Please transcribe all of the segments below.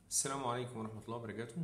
السلام عليكم ورحمة الله وبركاته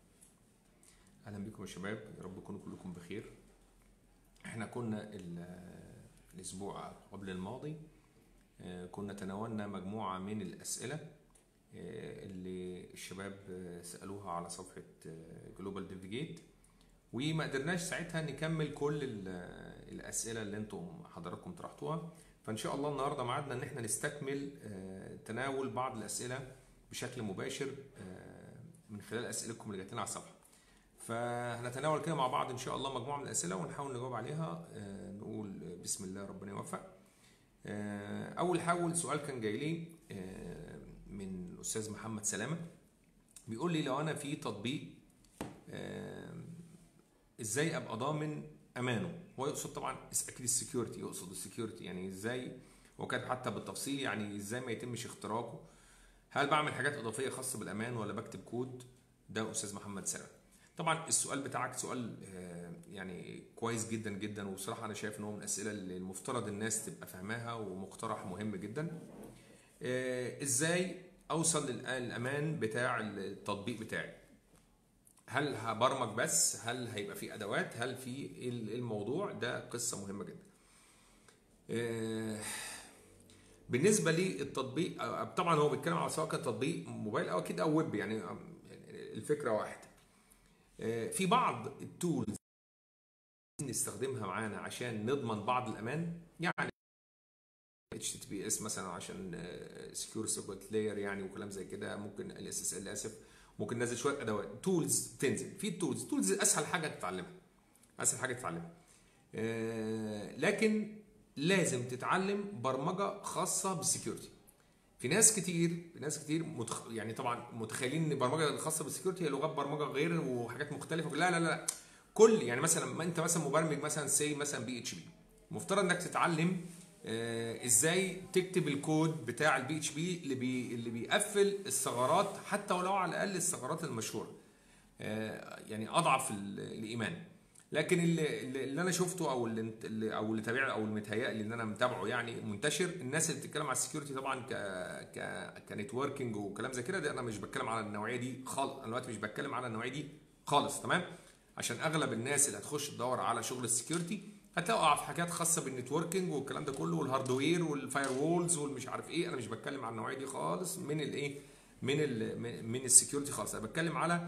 أهلا بكم يا شباب يا رب تكونوا كلكم بخير احنا كنا ال- الأسبوع قبل الماضي آه، كنا تناولنا مجموعة من الأسئلة آه، اللي الشباب آه، سألوها على صفحة جلوبال ديفيجيت وما قدرناش ساعتها نكمل كل ال- الأسئلة اللي انتم حضراتكم طرحتوها فإن شاء الله النهاردة معادنا إن احنا نستكمل آه، تناول بعض الأسئلة بشكل مباشر آه، من خلال اسئلتكم اللي جات لنا على الصفحه فهنتناول كده مع بعض ان شاء الله مجموعه من الاسئله ونحاول نجاوب عليها آه، نقول بسم الله ربنا يوفق آه، اول حاول سؤال كان جاي لي آه، من الاستاذ محمد سلامه بيقول لي لو انا في تطبيق آه، ازاي ابقى ضامن امانه هو يقصد طبعا اكيد السكيورتي يقصد السكيورتي يعني ازاي هو كاتب حتى بالتفصيل يعني ازاي ما يتمش اختراقه هل بعمل حاجات اضافيه خاصه بالامان ولا بكتب كود ده استاذ محمد سلام طبعا السؤال بتاعك سؤال آه، يعني كويس جدا جدا وبصراحه انا شايف ان هو من الاسئله اللي المفترض الناس تبقى فاهماها ومقترح مهم جدا آه، ازاي اوصل للامان بتاع التطبيق بتاعي هل هبرمج بس هل هيبقى في ادوات هل في إيه الموضوع ده قصه مهمه جدا آه، بالنسبه للتطبيق آه، طبعا هو بيتكلم على سواء كان تطبيق موبايل او اكيد او ويب يعني آه، الفكره واحده آه، في بعض التولز نستخدمها معانا عشان نضمن بعض الامان يعني اتش تي بي اس مثلا عشان سكيور سيركت لاير يعني وكلام زي كده ممكن الاس اس ال اسف ممكن ننزل شويه ادوات تولز تنزل في التولز تولز اسهل حاجه تتعلمها اسهل حاجه تتعلمها آه، لكن لازم تتعلم برمجه خاصه بالسكيورتي في ناس كتير في ناس كتير متخ... يعني طبعا متخيلين ان البرمجه الخاصه بالسكيورتي هي لغات برمجه غير وحاجات مختلفه لا لا لا كل يعني مثلا ما انت مثلا مبرمج مثلا سي مثلا بي اتش بي المفترض انك تتعلم آه ازاي تكتب الكود بتاع البي اتش بي اللي بي اللي بيقفل الثغرات حتى ولو على الاقل الثغرات المشهوره آه يعني اضعف ال- الايمان لكن اللي, اللي اللي انا شفته او اللي انت- اللي او اللي تابعه او المتهيألي ان انا متابعه يعني منتشر الناس اللي بتتكلم على السكيورتي طبعا ك ك كنتوركينج وكلام زي كده ده انا مش بتكلم على النوعيه دي خالص انا دلوقتي مش بتكلم على النوعيه دي خالص تمام عشان اغلب الناس اللي هتخش تدور على شغل السكيورتي هتقع في حاجات خاصه بالنتوركينج والكلام ده كله والهاردوير والفاير وولز والمش عارف ايه انا مش بتكلم على النوعيه دي خالص من الايه من ال من- من السكيورتي خالص انا بتكلم على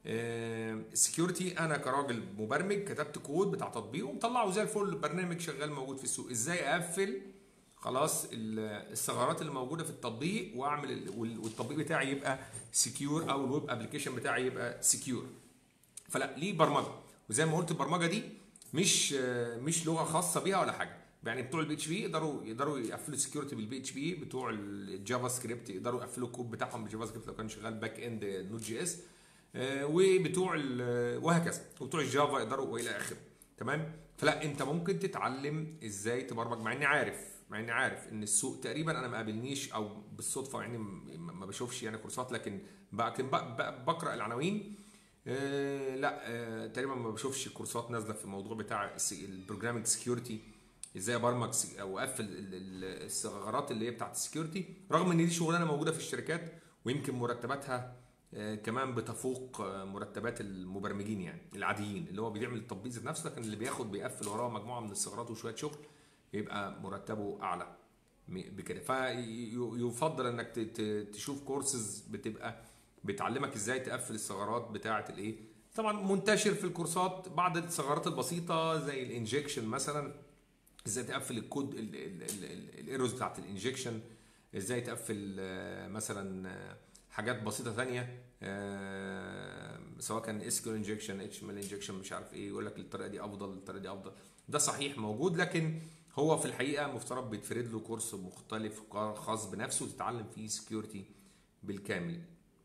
السكيورتي انا كراجل مبرمج كتبت كود بتاع تطبيق ومطلعه زي الفل برنامج شغال موجود في السوق ازاي اقفل خلاص ال- الثغرات اللي موجوده في التطبيق واعمل ال- وال- والتطبيق بتاعي يبقى سكيور او الويب ابلكيشن بتاعي يبقى سكيور فلا ليه برمجه وزي ما قلت البرمجه دي مش مش لغه خاصه بيها ولا حاجه يعني بتوع البي اتش بي يقدروا يقدروا يقفلوا السكيورتي بالبي اتش بي بتوع الجافا سكريبت يقدروا يقفلوا الكود بتاعهم بالجافا سكريبت لو كان شغال باك اند نوت جي اس آه، وبتوع ال- وهكذا وبتوع الجافا يقدروا والى اخره تمام فلا انت ممكن تتعلم ازاي تبرمج مع اني عارف مع اني عارف ان السوق تقريبا انا ما قابلنيش او بالصدفه يعني م- ما بشوفش يعني كورسات لكن لكن ب- ب- بقرا العناوين آه، لا آه، تقريبا ما بشوفش كورسات نازله في الموضوع بتاع البروجرامينج سكيورتي ازاي ابرمج سك- او اقفل ال- ال- الثغرات اللي هي بتاعت السكيورتي رغم ان دي شغلانه موجوده في الشركات ويمكن مرتباتها آه، كمان بتفوق آه، مرتبات المبرمجين يعني العاديين اللي هو بيعمل التطبيق ذات نفسه لكن اللي بياخد بيقفل وراه مجموعه من الثغرات وشويه شغل يبقى مرتبه اعلى م- بكده فيفضل انك ت- ت- تشوف كورسز بتبقى بتعلمك ازاي تقفل الثغرات بتاعه الايه طبعا منتشر في الكورسات بعض الثغرات البسيطه زي الانجكشن مثلا ازاي تقفل الكود الايروز بتاعت الانجكشن ازاي تقفل آه، مثلا آه، حاجات بسيطه ثانيه سواء كان اس كيو انجكشن اتش ام ال انجكشن مش عارف ايه يقول لك الطريقه دي افضل الطريقه دي افضل ده صحيح موجود لكن هو في الحقيقه مفترض بيتفرد له كورس مختلف خاص بنفسه تتعلم فيه سكيورتي بالكامل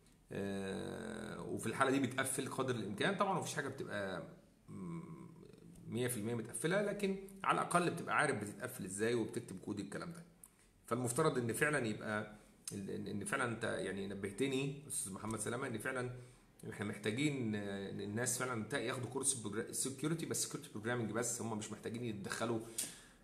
آه، وفي الحاله دي بتقفل قدر الامكان طبعا مفيش حاجه بتبقى مم، 100% متقفله لكن على الاقل بتبقى عارف بتتقفل ازاي وبتكتب كود الكلام ده فالمفترض ان فعلا يبقى ان إن فعلا انت يعني نبهتني استاذ محمد سلامه ان فعلا احنا محتاجين آه، ان الناس فعلا تا- ياخدوا كورس سكيورتي بس سكيورتي بروجرامنج بس هم مش محتاجين يتدخلوا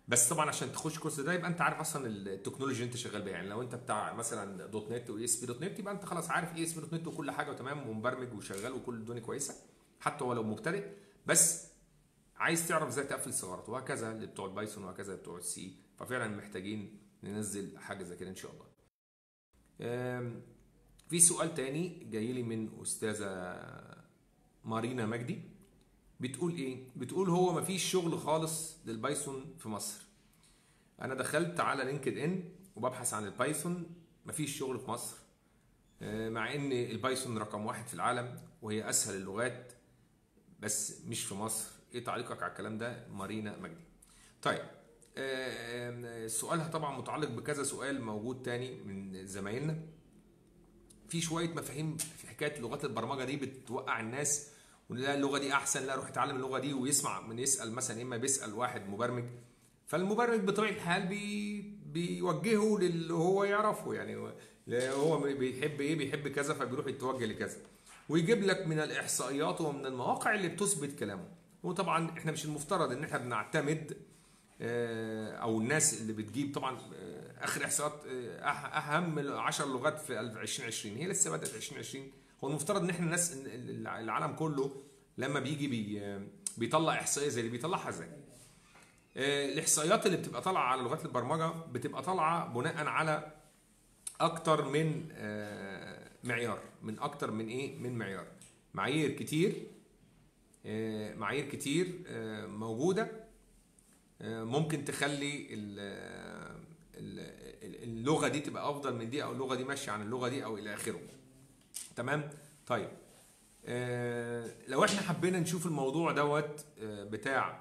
بس طبعا عشان تخش الكورس ده يبقى انت عارف اصلا التكنولوجي اللي انت شغال بيها يعني لو انت بتاع مثلا دوت نت واي اس بي دوت نت يبقى انت خلاص عارف اي اس بي دوت نت وكل حاجه وتمام ومبرمج وشغال وكل الدنيا كويسه حتى ولو مبتدئ بس عايز تعرف ازاي تقفل الثغرات وهكذا اللي بتوع البايثون وهكذا اللي بتوع السي ففعلا محتاجين ننزل حاجه زي كده ان شاء الله آم، في سؤال تاني جاي لي من استاذه مارينا مجدي بتقول ايه بتقول هو مفيش شغل خالص للبايثون في مصر انا دخلت على لينكد ان وببحث عن البايثون مفيش شغل في مصر آه، مع ان البايثون رقم واحد في العالم وهي اسهل اللغات بس مش في مصر ايه تعليقك على الكلام ده مارينا مجدي طيب آه، آه، سؤالها طبعا متعلق بكذا سؤال موجود تاني من زمايلنا في شويه مفاهيم في حكايه لغات البرمجه دي بتوقع الناس ولا اللغه دي احسن لا روح اتعلم اللغه دي ويسمع من يسال مثلا اما بيسال واحد مبرمج فالمبرمج بطبيعه الحال بي بيوجهه للي هو يعرفه يعني هو- لا هو بيحب ايه بيحب كذا فبيروح يتوجه لكذا ويجيب لك من الاحصائيات ومن المواقع اللي بتثبت كلامه وطبعا احنا مش المفترض ان احنا بنعتمد آه، او الناس اللي بتجيب طبعا آه، اخر احصاءات آه، أح- اهم 10 لغات في 2020 هي لسه بدات 2020 هو المفترض ان احنا الناس ال- العالم كله لما بيجي بي بيطلع احصائيه زي اللي بيطلعها ازاي آه، الاحصائيات اللي بتبقى طالعه على لغات البرمجه بتبقى طالعه بناء على اكتر من آه، معيار من اكتر من ايه من معيار معايير كتير آه، معايير كتير آه، موجوده آه، ممكن تخلي ال- ال- اللغه دي تبقى افضل من دي او اللغه دي ماشيه عن اللغه دي او الى اخره تمام طيب آه، لو احنا حبينا نشوف الموضوع دوت آه، بتاع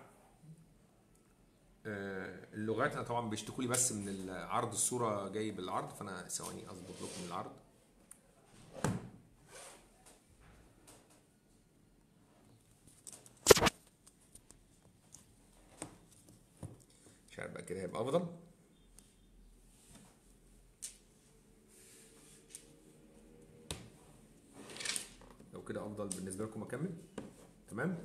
آه، اللغات انا طبعا بيشتكوا لي بس من العرض الصوره جاي بالعرض فانا ثواني اظبط لكم العرض مش عارف بقى كده هيبقى افضل لو كده افضل بالنسبه لكم اكمل تمام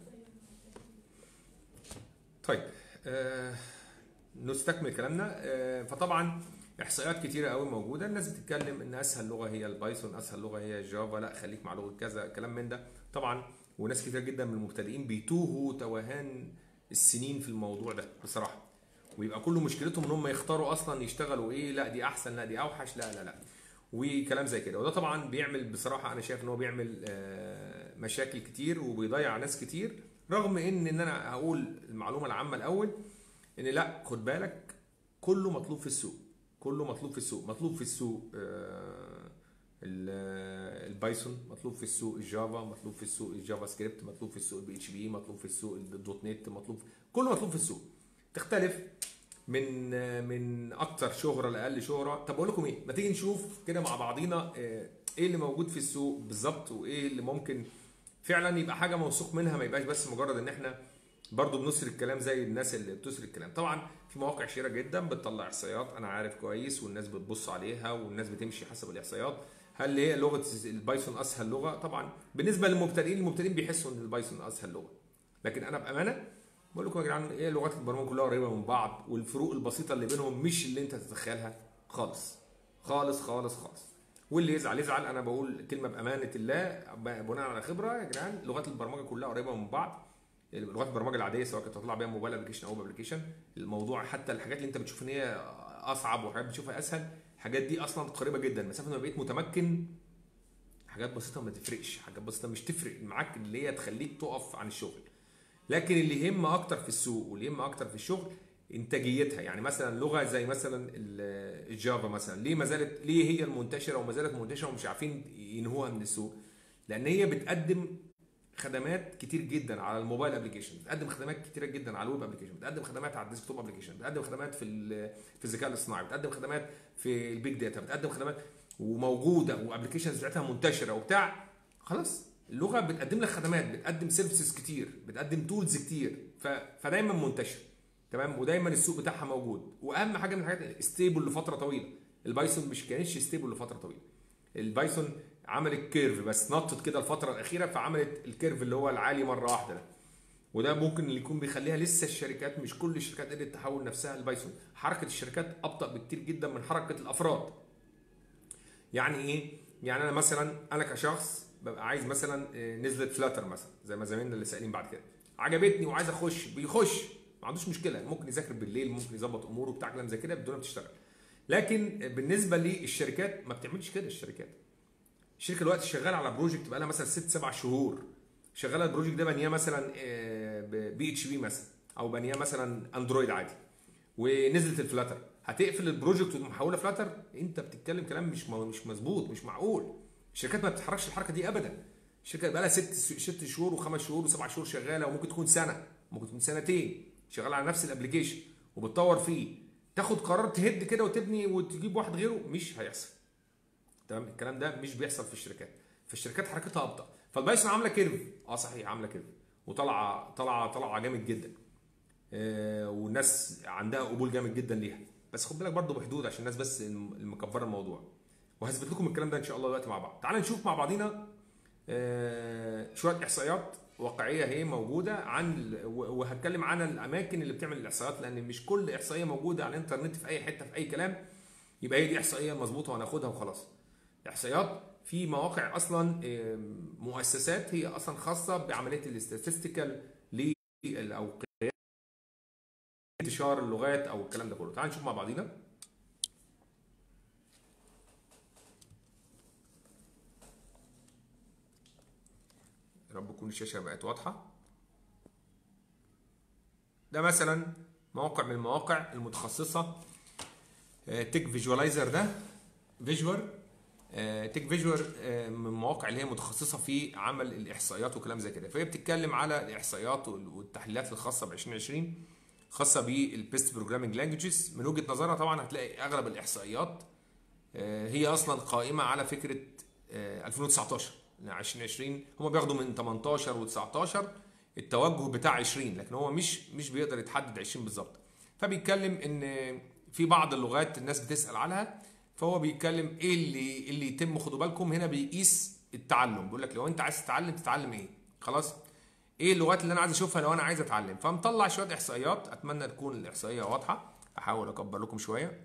طيب آه نستكمل كلامنا آه فطبعا احصائيات كتيره قوي موجوده الناس بتتكلم ان اسهل لغه هي البايثون اسهل لغه هي الجافا لا خليك مع لغه كذا كلام من ده طبعا وناس كتير جدا من المبتدئين بيتوهوا توهان السنين في الموضوع ده بصراحه ويبقى كل مشكلتهم ان هم يختاروا اصلا يشتغلوا ايه لا دي احسن لا دي اوحش لا لا لا وكلام زي كده وده طبعا بيعمل بصراحه انا شايف ان هو بيعمل آه، مشاكل كتير وبيضيع ناس كتير رغم ان ان انا هقول المعلومه العامه الاول ان لا خد بالك كله مطلوب في السوق كله مطلوب في السوق مطلوب في السوق آه، ال- البايثون مطلوب في السوق الجافا مطلوب في السوق الجافا سكريبت مطلوب في السوق البي اتش بي مطلوب في السوق الدوت نت مطلوب كله مطلوب في السوق تختلف من من اكتر شهره لاقل شهره طب اقول لكم ايه ما تيجي نشوف كده مع بعضينا آه، ايه اللي موجود في السوق بالظبط وايه اللي ممكن فعلا يبقى حاجه موثوق منها ما يبقاش بس مجرد ان احنا برضو بنسر الكلام زي الناس اللي بتسر الكلام طبعا في مواقع شهيره جدا بتطلع احصائيات انا عارف كويس والناس بتبص عليها والناس بتمشي حسب الاحصائيات هل هي لغه البايثون اسهل لغه طبعا بالنسبه للمبتدئين المبتدئين بيحسوا ان البايثون اسهل لغه لكن انا بامانه بقول لكم يا جدعان ايه لغات البرمجه كلها قريبه من بعض والفروق البسيطه اللي بينهم مش اللي انت تتخيلها خالص خالص خالص خالص واللي يزعل يزعل انا بقول كلمه بامانه الله بناء على خبره يا جدعان لغات البرمجه كلها قريبه من بعض لغات البرمجه العاديه سواء كنت هتطلع بيها موبايل ابلكيشن او ابلكيشن الموضوع حتى الحاجات اللي انت بتشوف ان هي اصعب وحاجات بتشوفها اسهل الحاجات دي اصلا قريبه جدا مسافه ما بقيت متمكن حاجات بسيطه ما تفرقش حاجات بسيطه مش تفرق معاك اللي هي تخليك تقف عن الشغل لكن اللي يهم اكتر في السوق واللي يهم اكتر في الشغل انتاجيتها يعني مثلا لغه زي مثلا ال- الجافا مثلا ليه ما زالت ليه هي المنتشره وما زالت منتشره ومش عارفين ينهوها من السوق لان هي بتقدم خدمات كتير جدا على الموبايل ابلكيشن بتقدم خدمات كتيره جدا على الويب ابلكيشن بتقدم خدمات على الديسكتوب ابلكيشن بتقدم خدمات في ال- في الذكاء الاصطناعي بتقدم خدمات في البيج داتا بتقدم خدمات وموجوده وابلكيشنز بتاعتها منتشره وبتاع خلاص اللغه بتقدم لك خدمات بتقدم سيرفيسز كتير بتقدم تولز كتير ف... فدايما منتشر تمام ودايما السوق بتاعها موجود واهم حاجه من الحاجات ستيبل لفتره طويله البايثون مش كانتش ستيبل لفتره طويله البايثون عملت كيرف بس نطت كده الفتره الاخيره فعملت الكيرف اللي هو العالي مره واحده ده وده ممكن اللي يكون بيخليها لسه الشركات مش كل الشركات قدرت تحول نفسها لبايثون حركه الشركات ابطا بكتير جدا من حركه الافراد يعني ايه يعني انا مثلا انا كشخص ببقى عايز مثلا آه، نزلت فلاتر مثلا زي ما زمايلنا اللي سائلين بعد كده عجبتني وعايز اخش بيخش ما عندوش مشكله ممكن يذاكر بالليل ممكن يظبط اموره بتاع كلام زي كده بدون ما تشتغل لكن بالنسبه للشركات ما بتعملش كده الشركات الشركه دلوقتي شغاله على بروجكت بقى لها مثلا ست سبع شهور شغاله البروجكت ده بنياه مثلا بي اتش بي مثلا او بنياه مثلا اندرويد عادي ونزلت الفلاتر هتقفل البروجكت وتقوم فلاتر انت بتتكلم كلام مش مش مظبوط مش معقول الشركات ما بتتحركش الحركه دي ابدا الشركه بقى لها ست ست شهور وخمس شهور وسبع شهور شغاله وممكن تكون سنه ممكن تكون سنتين شغاله على نفس الابلكيشن وبتطور فيه تاخد قرار تهد كده وتبني وتجيب واحد غيره مش هيحصل تمام الكلام ده مش بيحصل في الشركات فالشركات حركتها ابطا فالبايثون عامله كيرف اه صحيح عامله كيرف وطالعه طالعه طالعه جامد جدا آه والناس عندها قبول جامد جدا ليها بس خد بالك برضه بحدود عشان الناس بس المكبره الموضوع وهثبت لكم الكلام ده ان شاء الله دلوقتي مع بعض تعال نشوف مع بعضينا آه شويه احصائيات واقعيه هي موجوده عن وهتكلم عن الاماكن اللي بتعمل الاحصائيات لان مش كل احصائيه موجوده على الانترنت في اي حته في اي كلام يبقى هي دي احصائيه مظبوطه وهناخدها وخلاص احصائيات في مواقع اصلا مؤسسات هي اصلا خاصه بعمليه الاستاتستيكال او انتشار اللغات او الكلام ده كله تعال نشوف مع بعضينا يا رب تكون الشاشه بقت واضحه ده مثلا موقع من المواقع المتخصصه تيك فيجواليزر ده فيجوال تيك فيجوال من المواقع اللي هي متخصصه في عمل الاحصائيات وكلام زي كده فهي بتتكلم على الاحصائيات والتحليلات الخاصه ب 2020 خاصه بالبيست بروجرامينج لانجوجز من وجهه نظرها طبعا هتلاقي اغلب الاحصائيات آه، هي اصلا قائمه على فكره 2019 2020 هم بياخدوا من 18 و19 التوجه بتاع 20 لكن هو مش مش بيقدر يتحدد 20 بالظبط فبيتكلم ان في بعض اللغات الناس بتسال عنها فهو بيتكلم ايه اللي اللي يتم خدوا بالكم هنا بيقيس التعلم بيقول لك لو انت عايز تتعلم تتعلم ايه خلاص ايه اللغات اللي انا عايز اشوفها لو انا عايز اتعلم فمطلع شويه احصائيات اتمنى تكون الاحصائيه واضحه احاول اكبر لكم شويه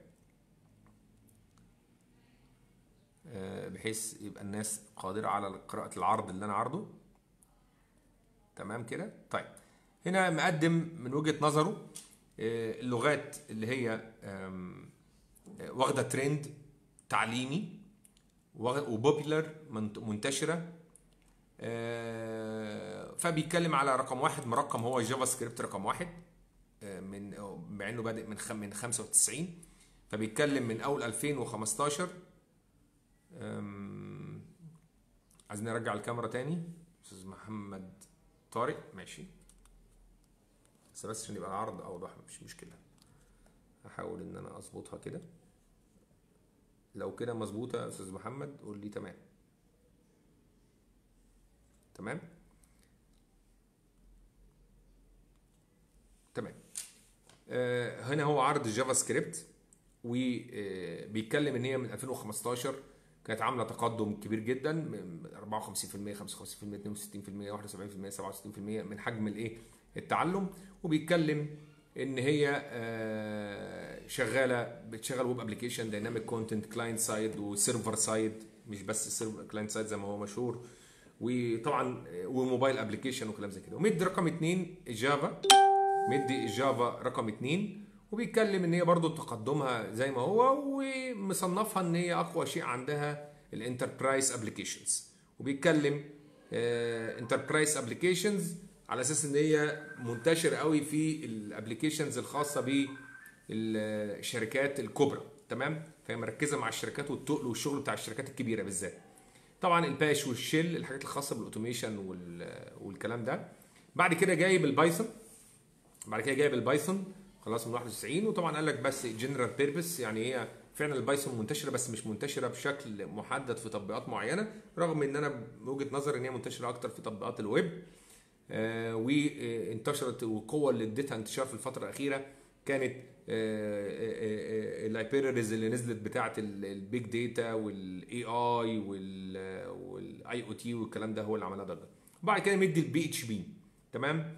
آه، بحيث يبقى الناس قادره على قراءه العرض اللي انا عارضه تمام كده طيب هنا مقدم من وجهه نظره آه، اللغات اللي هي واخده ترند تعليمي وبوبيلر منتشره آه، فبيتكلم على رقم واحد مرقم هو جافا سكريبت رقم واحد آه، من مع انه بادئ من من 95 فبيتكلم من اول 2015 عايزين نرجع الكاميرا تاني استاذ محمد طارق ماشي بس بس عشان يبقى العرض اوضح مش مشكله هحاول ان انا اظبطها كده لو كده مظبوطه يا استاذ محمد قول لي تمام تمام تمام آه هنا هو عرض الجافا سكريبت وبيتكلم ان هي من 2015 كانت عامله تقدم كبير جدا من 54% 55% 62% 71% 67% من حجم الايه التعلم وبيتكلم ان هي آه، شغاله بتشغل ويب ابلكيشن دايناميك كونتنت كلاينت سايد وسيرفر سايد مش بس كلاينت سايد زي ما هو مشهور وطبعا وموبايل ابلكيشن وكلام زي كده ومدي رقم اثنين جافا مدي الجافا رقم اثنين وبيتكلم ان هي برضو تقدمها زي ما هو ومصنفها ان هي اقوى شيء عندها الانتربرايز ابلكيشنز وبيتكلم انتربرايز uh, ابلكيشنز على اساس ان هي منتشر قوي في الابلكيشنز الخاصه بالشركات الكبرى تمام فهي مركزه مع الشركات والتقل والشغل بتاع الشركات الكبيره بالذات طبعا الباش والشيل الحاجات الخاصه بالاوتوميشن والكلام ده بعد كده جايب البايثون بعد كده جايب البايثون خلاص من 91 وطبعا قال لك بس جنرال بيربس يعني هي فعلا البايثون منتشره بس مش منتشره بشكل محدد في تطبيقات معينه رغم ان انا بوجهه نظري ان هي منتشره اكتر في تطبيقات الويب آه وانتشرت والقوه اللي اديتها انتشار في الفتره الاخيره كانت اللايبريز آه، آه، اللي نزلت بتاعه البيج داتا والاي اي والاي او تي والكلام ده هو اللي عملها ضجه بعد كده مدي البي اتش بي تمام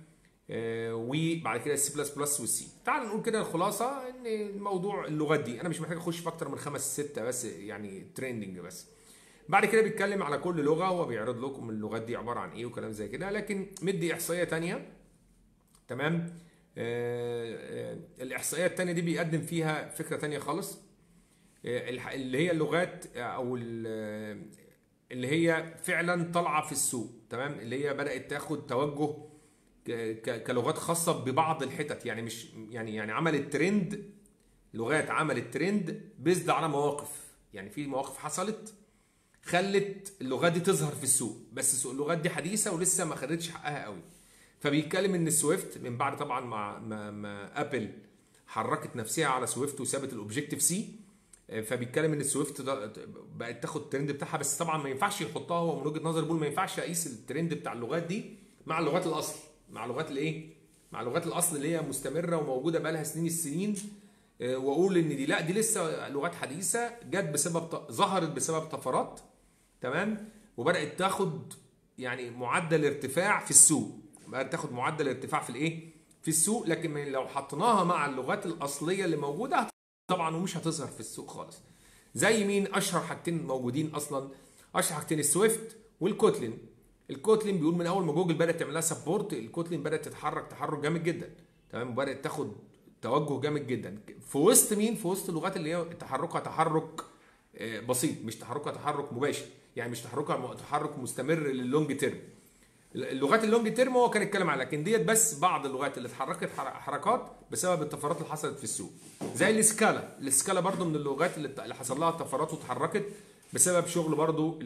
آه، وبعد كده السي بلس بلس والسي تعال نقول كده الخلاصه ان الموضوع اللغات دي انا مش محتاج اخش في اكتر من خمس ستة بس يعني تريندنج بس بعد كده بيتكلم على كل لغه هو بيعرض لكم اللغات دي عباره عن ايه وكلام زي كده لكن مدي احصائيه تانية تمام آه، آه، الاحصائيه التانية دي بيقدم فيها فكره تانية خالص آه، الح- اللي هي اللغات آه، او ال- اللي هي فعلا طالعه في السوق تمام اللي هي بدات تاخد توجه ك- ك- كلغات خاصه ببعض الحتت يعني مش يعني يعني عملت ترند لغات عملت ترند بيزد على مواقف يعني في مواقف حصلت خلت اللغات دي تظهر في السوق بس سوق اللغات دي حديثه ولسه ما خدتش حقها قوي فبيتكلم ان السويفت من بعد طبعا ما, ما, ما ابل حركت نفسها على سويفت وسابت الاوبجيكتيف سي فبيتكلم ان السويفت ده بقت تاخد الترند بتاعها بس طبعا ما ينفعش يحطها هو من وجهه نظر بيقول ما ينفعش اقيس الترند بتاع اللغات دي مع لغات الاصل مع لغات الايه مع لغات الاصل اللي هي مستمره وموجوده بقى لها سنين السنين آه، واقول ان دي لا دي لسه لغات حديثه جت بسبب ط- ظهرت بسبب طفرات تمام وبدات تاخد يعني معدل ارتفاع في السوق بدات تاخد معدل ارتفاع في الايه في السوق لكن من- لو حطيناها مع اللغات الاصليه اللي موجوده طبعا ومش هتظهر في السوق خالص زي مين اشهر حاجتين موجودين اصلا اشهر حاجتين السويفت والكوتلين الكوتلين بيقول من اول ما جوجل بدات تعمل لها سبورت الكوتلين بدات تتحرك تحرك جامد جدا تمام وبدات تاخد توجه جامد جدا في وسط مين في وسط اللغات اللي هي تحركها تحرك آه، بسيط مش تحركها تحرك مباشر يعني مش تحركها م- تحرك مستمر للونج تيرم اللغات اللونج تيرم هو كان اتكلم عليها لكن ديت بس بعض اللغات اللي اتحركت حر- حركات بسبب الطفرات اللي حصلت في السوق زي السكالا السكالا برضو من اللغات اللي اللي حصل لها طفرات واتحركت بسبب شغل برضو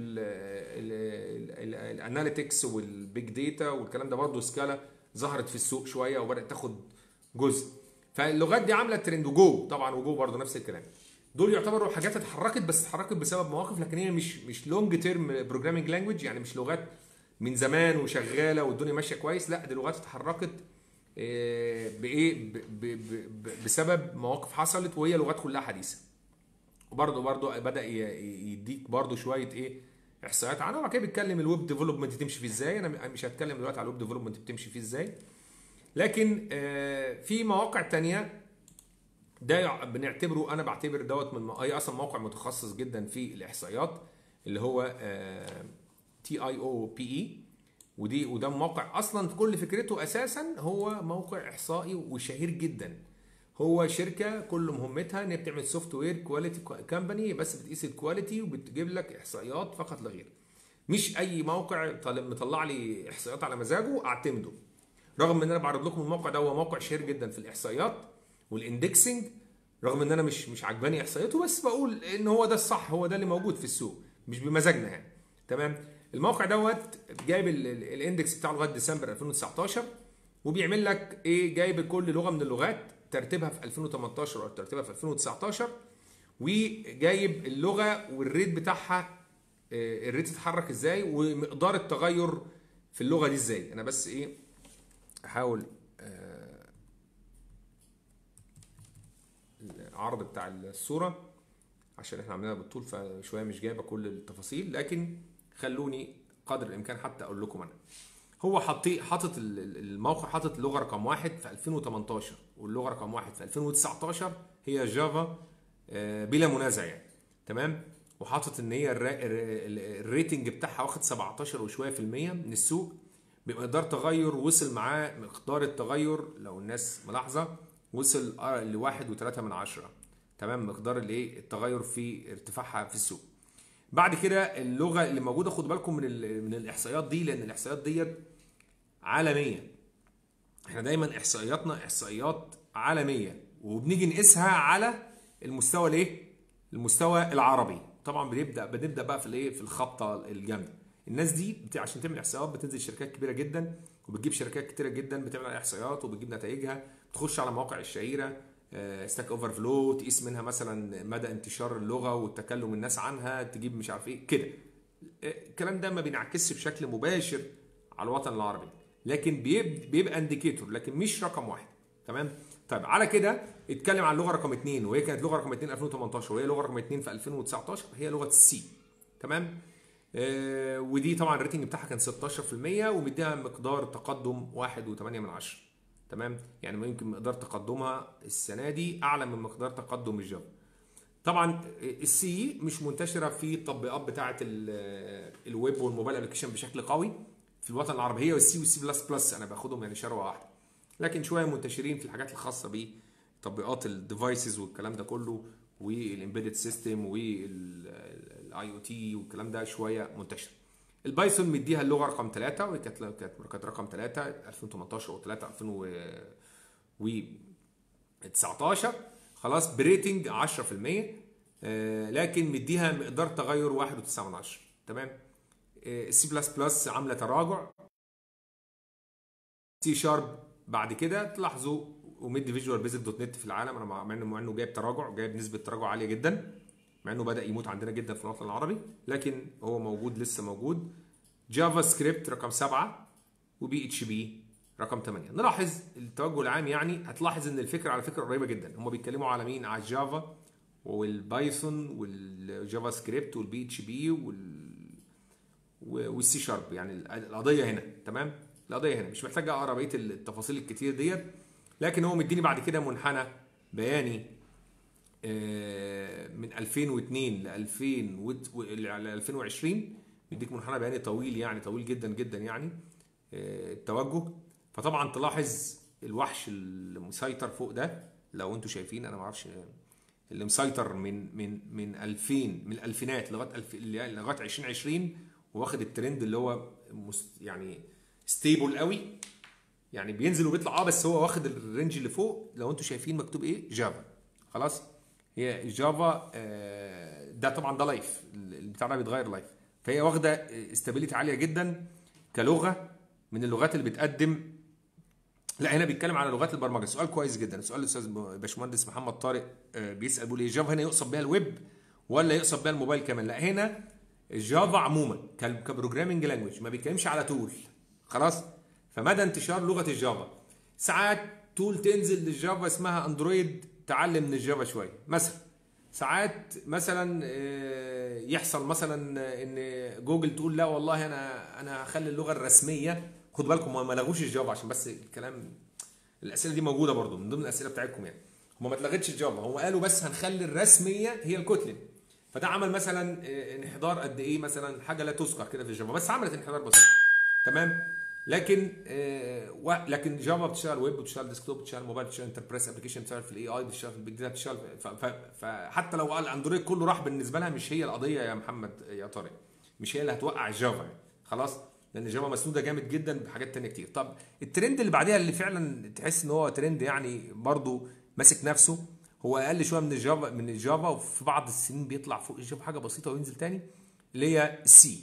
الاناليتكس والبيج داتا والكلام ده برضو سكالا ظهرت في السوق شويه وبدات تاخد جزء فاللغات دي عامله ترند وجو طبعا وجو برضو نفس الكلام دول يعتبروا حاجات اتحركت بس اتحركت بسبب مواقف لكن هي مش مش لونج تيرم بروجرامينج لانجوج يعني مش لغات من زمان وشغاله والدنيا ماشيه كويس لا دي لغات اتحركت آه، بايه ب- ب- ب- بسبب مواقف حصلت وهي لغات كلها حديثه وبرضه برضه بدا ي- يديك برضه شويه ايه احصائيات عنها وبعد كده بيتكلم الويب ديفلوبمنت تمشي فيه ازاي انا مش هتكلم دلوقتي على الويب ديفلوبمنت بتمشي فيه ازاي لكن آه، في مواقع تانية ده يع- بنعتبره انا بعتبر دوت من اي اصلا موقع متخصص جدا في الاحصائيات اللي هو تي اي او بي اي ودي وده موقع اصلا في كل فكرته اساسا هو موقع احصائي وشهير جدا هو شركه كل مهمتها ان هي بتعمل سوفت وير كواليتي كامباني بس بتقيس الكواليتي وبتجيب لك احصائيات فقط لا غير مش اي موقع طالب مطلع لي احصائيات على مزاجه اعتمده رغم ان انا بعرض لكم الموقع ده هو موقع شهير جدا في الاحصائيات والاندكسنج رغم ان انا مش مش عجباني احصائياته بس بقول ان هو ده الصح هو ده اللي موجود في السوق مش بمزاجنا يعني تمام الموقع دوت جايب ال- ال- الاندكس بتاعه لغايه ديسمبر 2019 وبيعمل لك ايه جايب كل لغه من اللغات ترتيبها في 2018 او ترتيبها في 2019 وجايب اللغه والريت بتاعها آه، الريت اتحرك ازاي ومقدار التغير في اللغه دي ازاي انا بس ايه احاول آه، العرض بتاع الصوره عشان احنا عاملينها بالطول فشويه مش جايبه كل التفاصيل لكن خلوني قدر الامكان حتى اقول لكم انا هو حاطط حاطط ال- ال- الموقع حاطط اللغه رقم واحد في 2018 واللغه رقم واحد في 2019 هي جافا آه، بلا منازع يعني تمام وحاطط ان هي الرا- ال- الريتنج بتاعها واخد 17 وشويه في المية من السوق بمقدار تغير وصل معاه مقدار التغير لو الناس ملاحظه وصل آه لواحد وثلاثة من عشرة تمام مقدار الايه التغير في ارتفاعها في السوق بعد كده اللغه اللي موجوده خدوا بالكم من ال- من الاحصائيات دي لان الاحصائيات ديت عالميه احنا دايما احصائياتنا احصائيات عالميه وبنيجي نقيسها على المستوى الايه المستوى العربي طبعا بنبدا بنبدا بقى في الايه في الخبطه الجامده الناس دي بت- عشان تعمل احصائيات بتنزل شركات كبيره جدا وبتجيب شركات كتيره جدا بتعمل عليها احصائيات وبتجيب نتائجها بتخش على المواقع الشهيره ستاك اوفر فلو تقيس منها مثلا مدى انتشار اللغه وتكلم الناس عنها تجيب مش عارف ايه كده آه، الكلام ده ما بينعكسش بشكل مباشر على الوطن العربي لكن بيب- بيبقى انديكيتور لكن مش رقم واحد تمام طيب على كده اتكلم عن اللغه رقم اثنين وهي كانت لغه رقم اثنين 2018 وهي لغه رقم اثنين في 2019 هي لغه السي تمام آه ودي طبعا الريتنج بتاعها كان 16% ومديها مقدار تقدم 1.8 من عشرة تمام يعني ممكن مقدار تقدمها السنه دي اعلى من مقدار تقدم الجافا طبعا السي مش منتشره في التطبيقات بتاعه ال- الويب والموبايل ابلكيشن بشكل قوي في الوطن العربي هي والسي والسي بلس بلس انا باخدهم يعني شروه واحده لكن شويه منتشرين في الحاجات الخاصه بتطبيقات الديفايسز والكلام ده كله والامبيدد سيستم والاي او تي والكلام ده شويه منتشر البايثون مديها اللغه رقم 3 وهي كانت كانت كانت رقم 3 2018 او 3 2019 خلاص بريتنج 10% آه، لكن مديها مقدار تغير 1.9 من 10 تمام السي بلس بلس عامله تراجع سي شارب بعد كده تلاحظوا ومدي فيجوال بيزك دوت نت في العالم انا مع مع انه مع انه جايب تراجع جايب نسبه تراجع عاليه جدا مع انه بدا يموت عندنا جدا في الوطن العربي لكن هو موجود لسه موجود جافا سكريبت رقم سبعة وبي اتش بي رقم 8 نلاحظ التوجه العام يعني هتلاحظ ان الفكره على فكره قريبه جدا هم بيتكلموا على مين على الجافا والبايثون والجافا سكريبت والبي اتش بي وال والسي شارب يعني القضيه هنا تمام القضيه هنا مش محتاج اقرا بقيه التفاصيل الكتير ديت لكن هو مديني بعد كده منحنى بياني آه، من 2002 ل 2000 وت- و- ل 2020 بيديك منحنى بياني طويل يعني طويل جدا جدا يعني آه، التوجه فطبعا تلاحظ الوحش المسيطر فوق ده لو انتوا شايفين انا ما اعرفش اللي مسيطر من من من 2000 من الالفينات لغايه الف... لغايه 2020 واخد الترند اللي هو مست... يعني ستيبل قوي يعني بينزل وبيطلع اه بس هو واخد الرينج اللي فوق لو انتوا شايفين مكتوب ايه جافا خلاص هي جافا آه، ده طبعا ده لايف البتاع ده بيتغير لايف فهي واخده استابيليتي عاليه جدا كلغه من اللغات اللي بتقدم لا هنا بيتكلم على لغات البرمجه سؤال كويس جدا سؤال الاستاذ باشمهندس محمد طارق آه، بيسال بيقول ايه جافا هنا يقصد بيها الويب ولا يقصد بيها الموبايل كمان لا هنا الجافا عموما ك- كبروجرامنج لانجويج ما بيتكلمش على تول خلاص فمدى انتشار لغه الجافا ساعات تول تنزل للجافا اسمها اندرويد تعلم من الجافا شويه مثلا ساعات مثلا آه، يحصل مثلا ان جوجل تقول لا والله انا انا هخلي اللغه الرسميه خدوا بالكم هم ما لغوش الجافا عشان بس الكلام الاسئله دي موجوده برضو من ضمن الاسئله بتاعتكم يعني هم ما اتلغتش الجافا هم قالوا بس هنخلي الرسميه هي الكوتلين فده عمل مثلا آه، انحدار قد ايه مثلا حاجه لا تذكر كده في الجافا بس عملت انحدار بسيط تمام لكن آه و... لكن جافا بتشتغل ويب بتشتغل ديسكتوب بتشتغل موبايل بتشتغل انتربريس ابلكيشن بتشتغل في الاي اي بتشتغل في البيج داتا بتشتغل ف... ف... فحتى لو قال اندرويد كله راح بالنسبه لها مش هي القضيه يا محمد يا طارق مش هي اللي هتوقع الجافا يعني. خلاص لان جافا مسنوده جامد جدا بحاجات تانية كتير طب الترند اللي بعديها اللي فعلا تحس ان هو ترند يعني برضو ماسك نفسه هو اقل شويه من الجافا من الجافا وفي بعض السنين بيطلع فوق الجافا حاجه بسيطه وينزل تاني اللي هي السي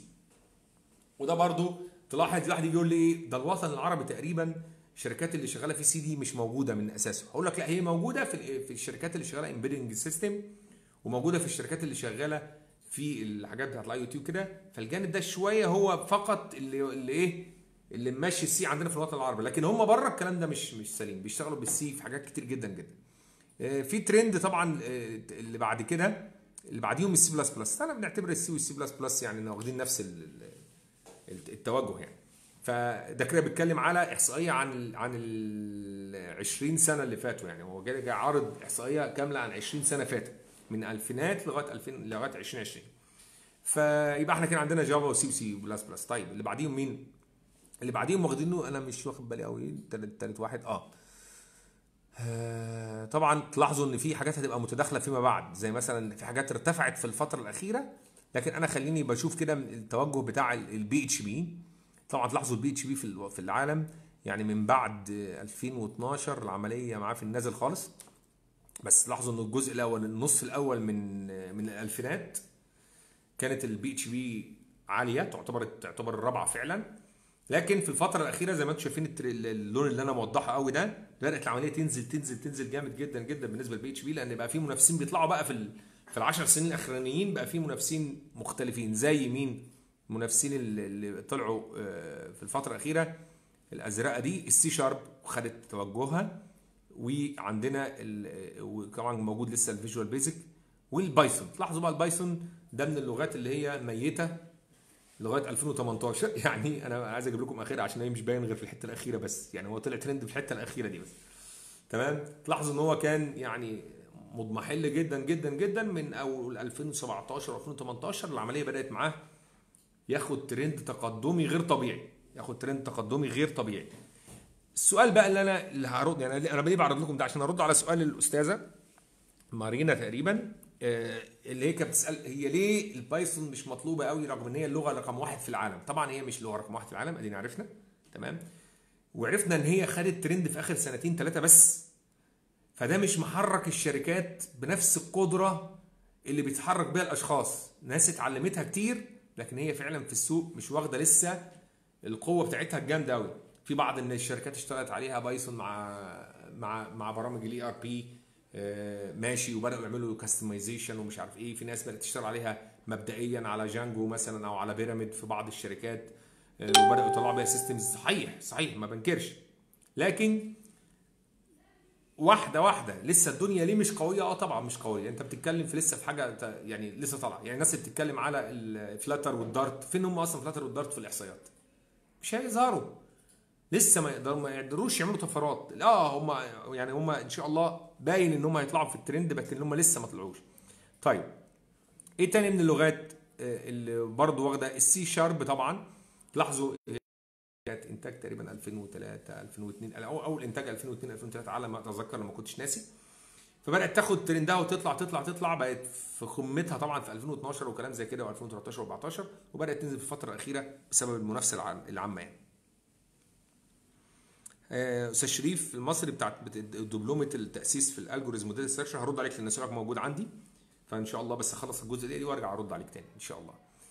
وده برضو تلاحظ الواحد يجي يقول لي ايه ده الوطن العربي تقريبا الشركات اللي شغاله في سي دي مش موجوده من اساسه هقول لك لا هي موجوده في ال- في الشركات اللي شغاله امبيدنج سيستم وموجوده في الشركات اللي شغاله في الحاجات بتاعت الاي او تي وكده فالجانب ده شويه هو فقط اللي اللي ايه اللي ماشي السي عندنا في الوطن العربي لكن هم بره الكلام ده مش مش سليم بيشتغلوا بالسي في حاجات كتير جدا جدا آه، في ترند طبعا آه، اللي بعد كده اللي بعديهم السي بلس بلس انا بنعتبر السي والسي بلس بلس يعني واخدين نفس ال- ال- التوجه يعني فده كده بيتكلم على احصائيه عن ال عن ال 20 سنه اللي فاتوا يعني هو جاي جاي عارض احصائيه كامله عن 20 سنه فاتت من الفينات لغايه 2000 لغايه 2020 فيبقى احنا كده عندنا جافا وسي وسي بلس بلس طيب اللي بعديهم مين؟ اللي بعديهم واخدينه انا مش واخد بالي قوي تالت تالت واحد اه آه، طبعا تلاحظوا ان في حاجات هتبقى متداخله فيما بعد زي مثلا في حاجات ارتفعت في الفتره الاخيره لكن انا خليني بشوف كده من التوجه بتاع البي اتش بي طبعا تلاحظوا البي اتش بي في ال- في العالم يعني من بعد آه، 2012 العمليه معاه في النازل خالص بس لاحظوا ان الجزء الاول النص الاول من آه، من الالفينات كانت البي اتش بي عاليه تعتبر تعتبر الرابعه فعلا لكن في الفتره الاخيره زي ما انتم شايفين التر- اللون اللي انا موضحه قوي ده بدات العمليه تنزل تنزل تنزل جامد جدا جدا بالنسبه للبي اتش بي لان بقى في منافسين بيطلعوا بقى في ال... في العشر سنين الاخرانيين بقى في منافسين مختلفين زي مين المنافسين اللي اللي طلعوا آه، في الفتره الاخيره الازرقاء دي السي شارب خدت توجهها وعندنا ال- وطبعا موجود لسه الفيجوال بيزك والبايثون تلاحظوا بقى البايثون ده من اللغات اللي هي ميته لغايه 2018 يعني انا عايز اجيب لكم اخرها عشان هي مش باين غير في الحته الاخيره بس يعني هو طلع ترند في الحته الاخيره دي بس تمام تلاحظوا ان هو كان يعني مضمحل جدا جدا جدا من اول 2017 و 2018 العمليه بدات معاه ياخد ترند تقدمي غير طبيعي ياخد ترند تقدمي غير طبيعي السؤال بقى اللي انا اللي هرد يعني انا ليه بعرض لكم ده عشان ارد على سؤال الاستاذه مارينا تقريبا آه، اللي هي كانت بتسال هي ليه البايثون مش مطلوبه قوي رغم ان هي اللغه رقم واحد في العالم طبعا هي مش اللغه رقم واحد في العالم ادينا عرفنا تمام وعرفنا ان هي خدت ترند في اخر سنتين ثلاثه بس فده مش محرك الشركات بنفس القدره اللي بيتحرك بيها الاشخاص ناس اتعلمتها كتير لكن هي فعلا في السوق مش واخده لسه القوه بتاعتها الجامده قوي في بعض ان الشركات اشتغلت عليها بايثون مع مع مع برامج الاي ار بي ماشي وبداوا يعملوا كاستمايزيشن ومش عارف ايه في ناس بدات تشتغل عليها مبدئيا على جانجو مثلا او على بيراميد في بعض الشركات آه، وبداوا يطلعوا بيها سيستمز صحيح صحيح ما بنكرش لكن واحده واحده لسه الدنيا ليه مش قويه اه طبعا مش قويه انت بتتكلم في لسه في حاجه ت- يعني لسه طالعه يعني الناس اللي بتتكلم على الفلاتر والدارت فين هم اصلا فلاتر والدارت في الاحصائيات مش هيظهروا لسه ما يقدروا ما يقدروش يعملوا طفرات اه هم يعني هم ان شاء الله باين ان هم هيطلعوا في الترند لكن هم لسه ما طلعوش طيب ايه تاني من اللغات آه، اللي برضه واخده السي شارب طبعا تلاحظوا كانت انتاج تقريبا 2003 2002 او اول انتاج 2002 2003 على ما اتذكر لما كنتش ناسي فبدات تاخد ترندها وتطلع تطلع تطلع بقت في قمتها طبعا في 2012 وكلام زي كده و2013 و14 وبدات تنزل في الفتره الاخيره بسبب المنافسه العام- العامه يعني آه، استاذ شريف المصري بتاع بت- دبلومه التاسيس في الالجوريزم موديل سيرش هرد عليك لان سؤالك موجود عندي فان شاء الله بس اخلص الجزء ده وارجع ارد عليك تاني ان شاء الله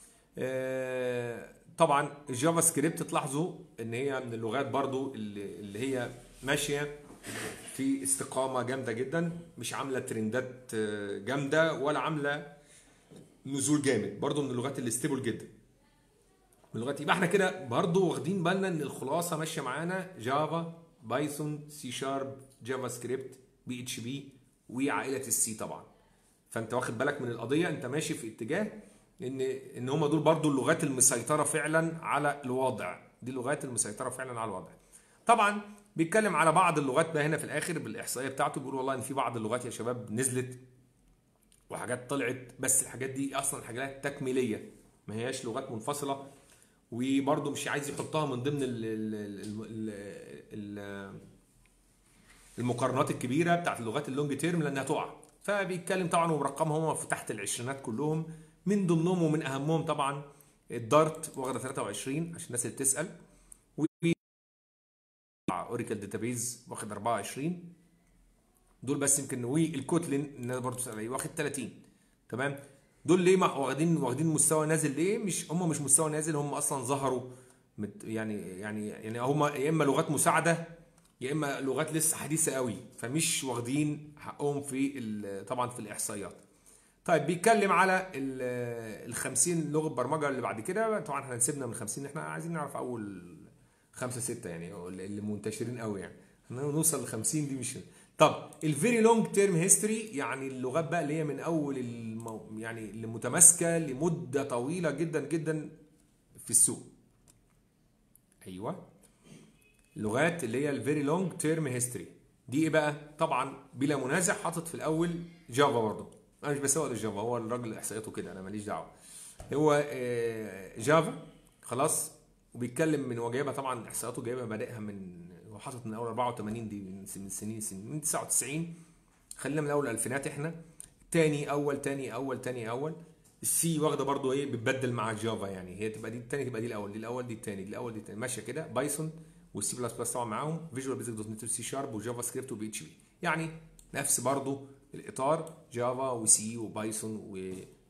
آه، طبعا الجافا سكريبت تلاحظوا ان هي من اللغات برضو اللي, اللي هي ماشيه في استقامه جامده جدا مش عامله ترندات آه، جامده ولا عامله نزول جامد برضو من اللغات اللي ستيبل جدا من اللغات يبقى احنا كده برضو واخدين بالنا ان الخلاصه ماشيه معانا جافا بايثون سي شارب جافا سكريبت بي اتش بي وعائله السي طبعا فانت واخد بالك من القضيه انت ماشي في اتجاه ان ان هم دول برضو اللغات المسيطره فعلا على الوضع دي اللغات المسيطره فعلا على الوضع طبعا بيتكلم على بعض اللغات بقى هنا في الاخر بالاحصائيه بتاعته بيقول والله ان في بعض اللغات يا شباب نزلت وحاجات طلعت بس الحاجات دي اصلا حاجات تكميليه ما هياش لغات منفصله وبرضه مش عايز يحطها من ضمن ال ال ال ال ال المقارنات الكبيره بتاعت اللغات اللونج تيرم لانها تقع فبيتكلم طبعا ومرقمهم هم في تحت العشرينات كلهم من ضمنهم ومن اهمهم طبعا الدارت واخده 23 عشان الناس اللي بتسال و اوريكل داتابيز واخد 24 دول بس يمكن والكوتلين الناس برضه بتسال عليه واخد 30 تمام دول ليه ما واخدين واخدين مستوى نازل ليه مش هم مش مستوى نازل هم اصلا ظهروا مت يعني يعني يعني هم يا اما لغات مساعده يا اما لغات لسه حديثه قوي فمش واخدين حقهم في ال- طبعا في الاحصائيات طيب بيتكلم على ال 50 لغه برمجه اللي بعد كده طبعا احنا سيبنا من 50 احنا عايزين نعرف اول خمسه سته يعني هو اللي منتشرين قوي يعني إنما نوصل ل 50 دي مش طب الفيري لونج تيرم هيستوري يعني اللغات بقى اللي هي من اول المو... يعني اللي متماسكه لمده طويله جدا جدا في السوق ايوه لغات اللي هي الفيري لونج تيرم هيستوري دي ايه بقى طبعا بلا منازع حاطط في الاول جافا برضه انا مش بسوق للجافا هو الراجل احصائياته كده انا ماليش دعوه هو آه، جافا خلاص وبيتكلم من هو جايبها طبعا احصائياته جايبها بادئها من هو حاطط من اول 84 دي من من سنين سنين من 99 خلينا من اول الالفينات احنا تاني اول تاني اول تاني اول السي واخده برضو ايه بتبدل مع جافا يعني هي تبقى دي التاني تبقى دي الاول دي الاول دي التاني دي الاول دي التاني ماشيه كده بايثون والسي بلس بلس طبعا معاهم فيجوال بيزك دوت نت سي شارب وجافا سكريبت وبي اتش بي يعني نفس برضو الاطار جافا وسي وبايثون و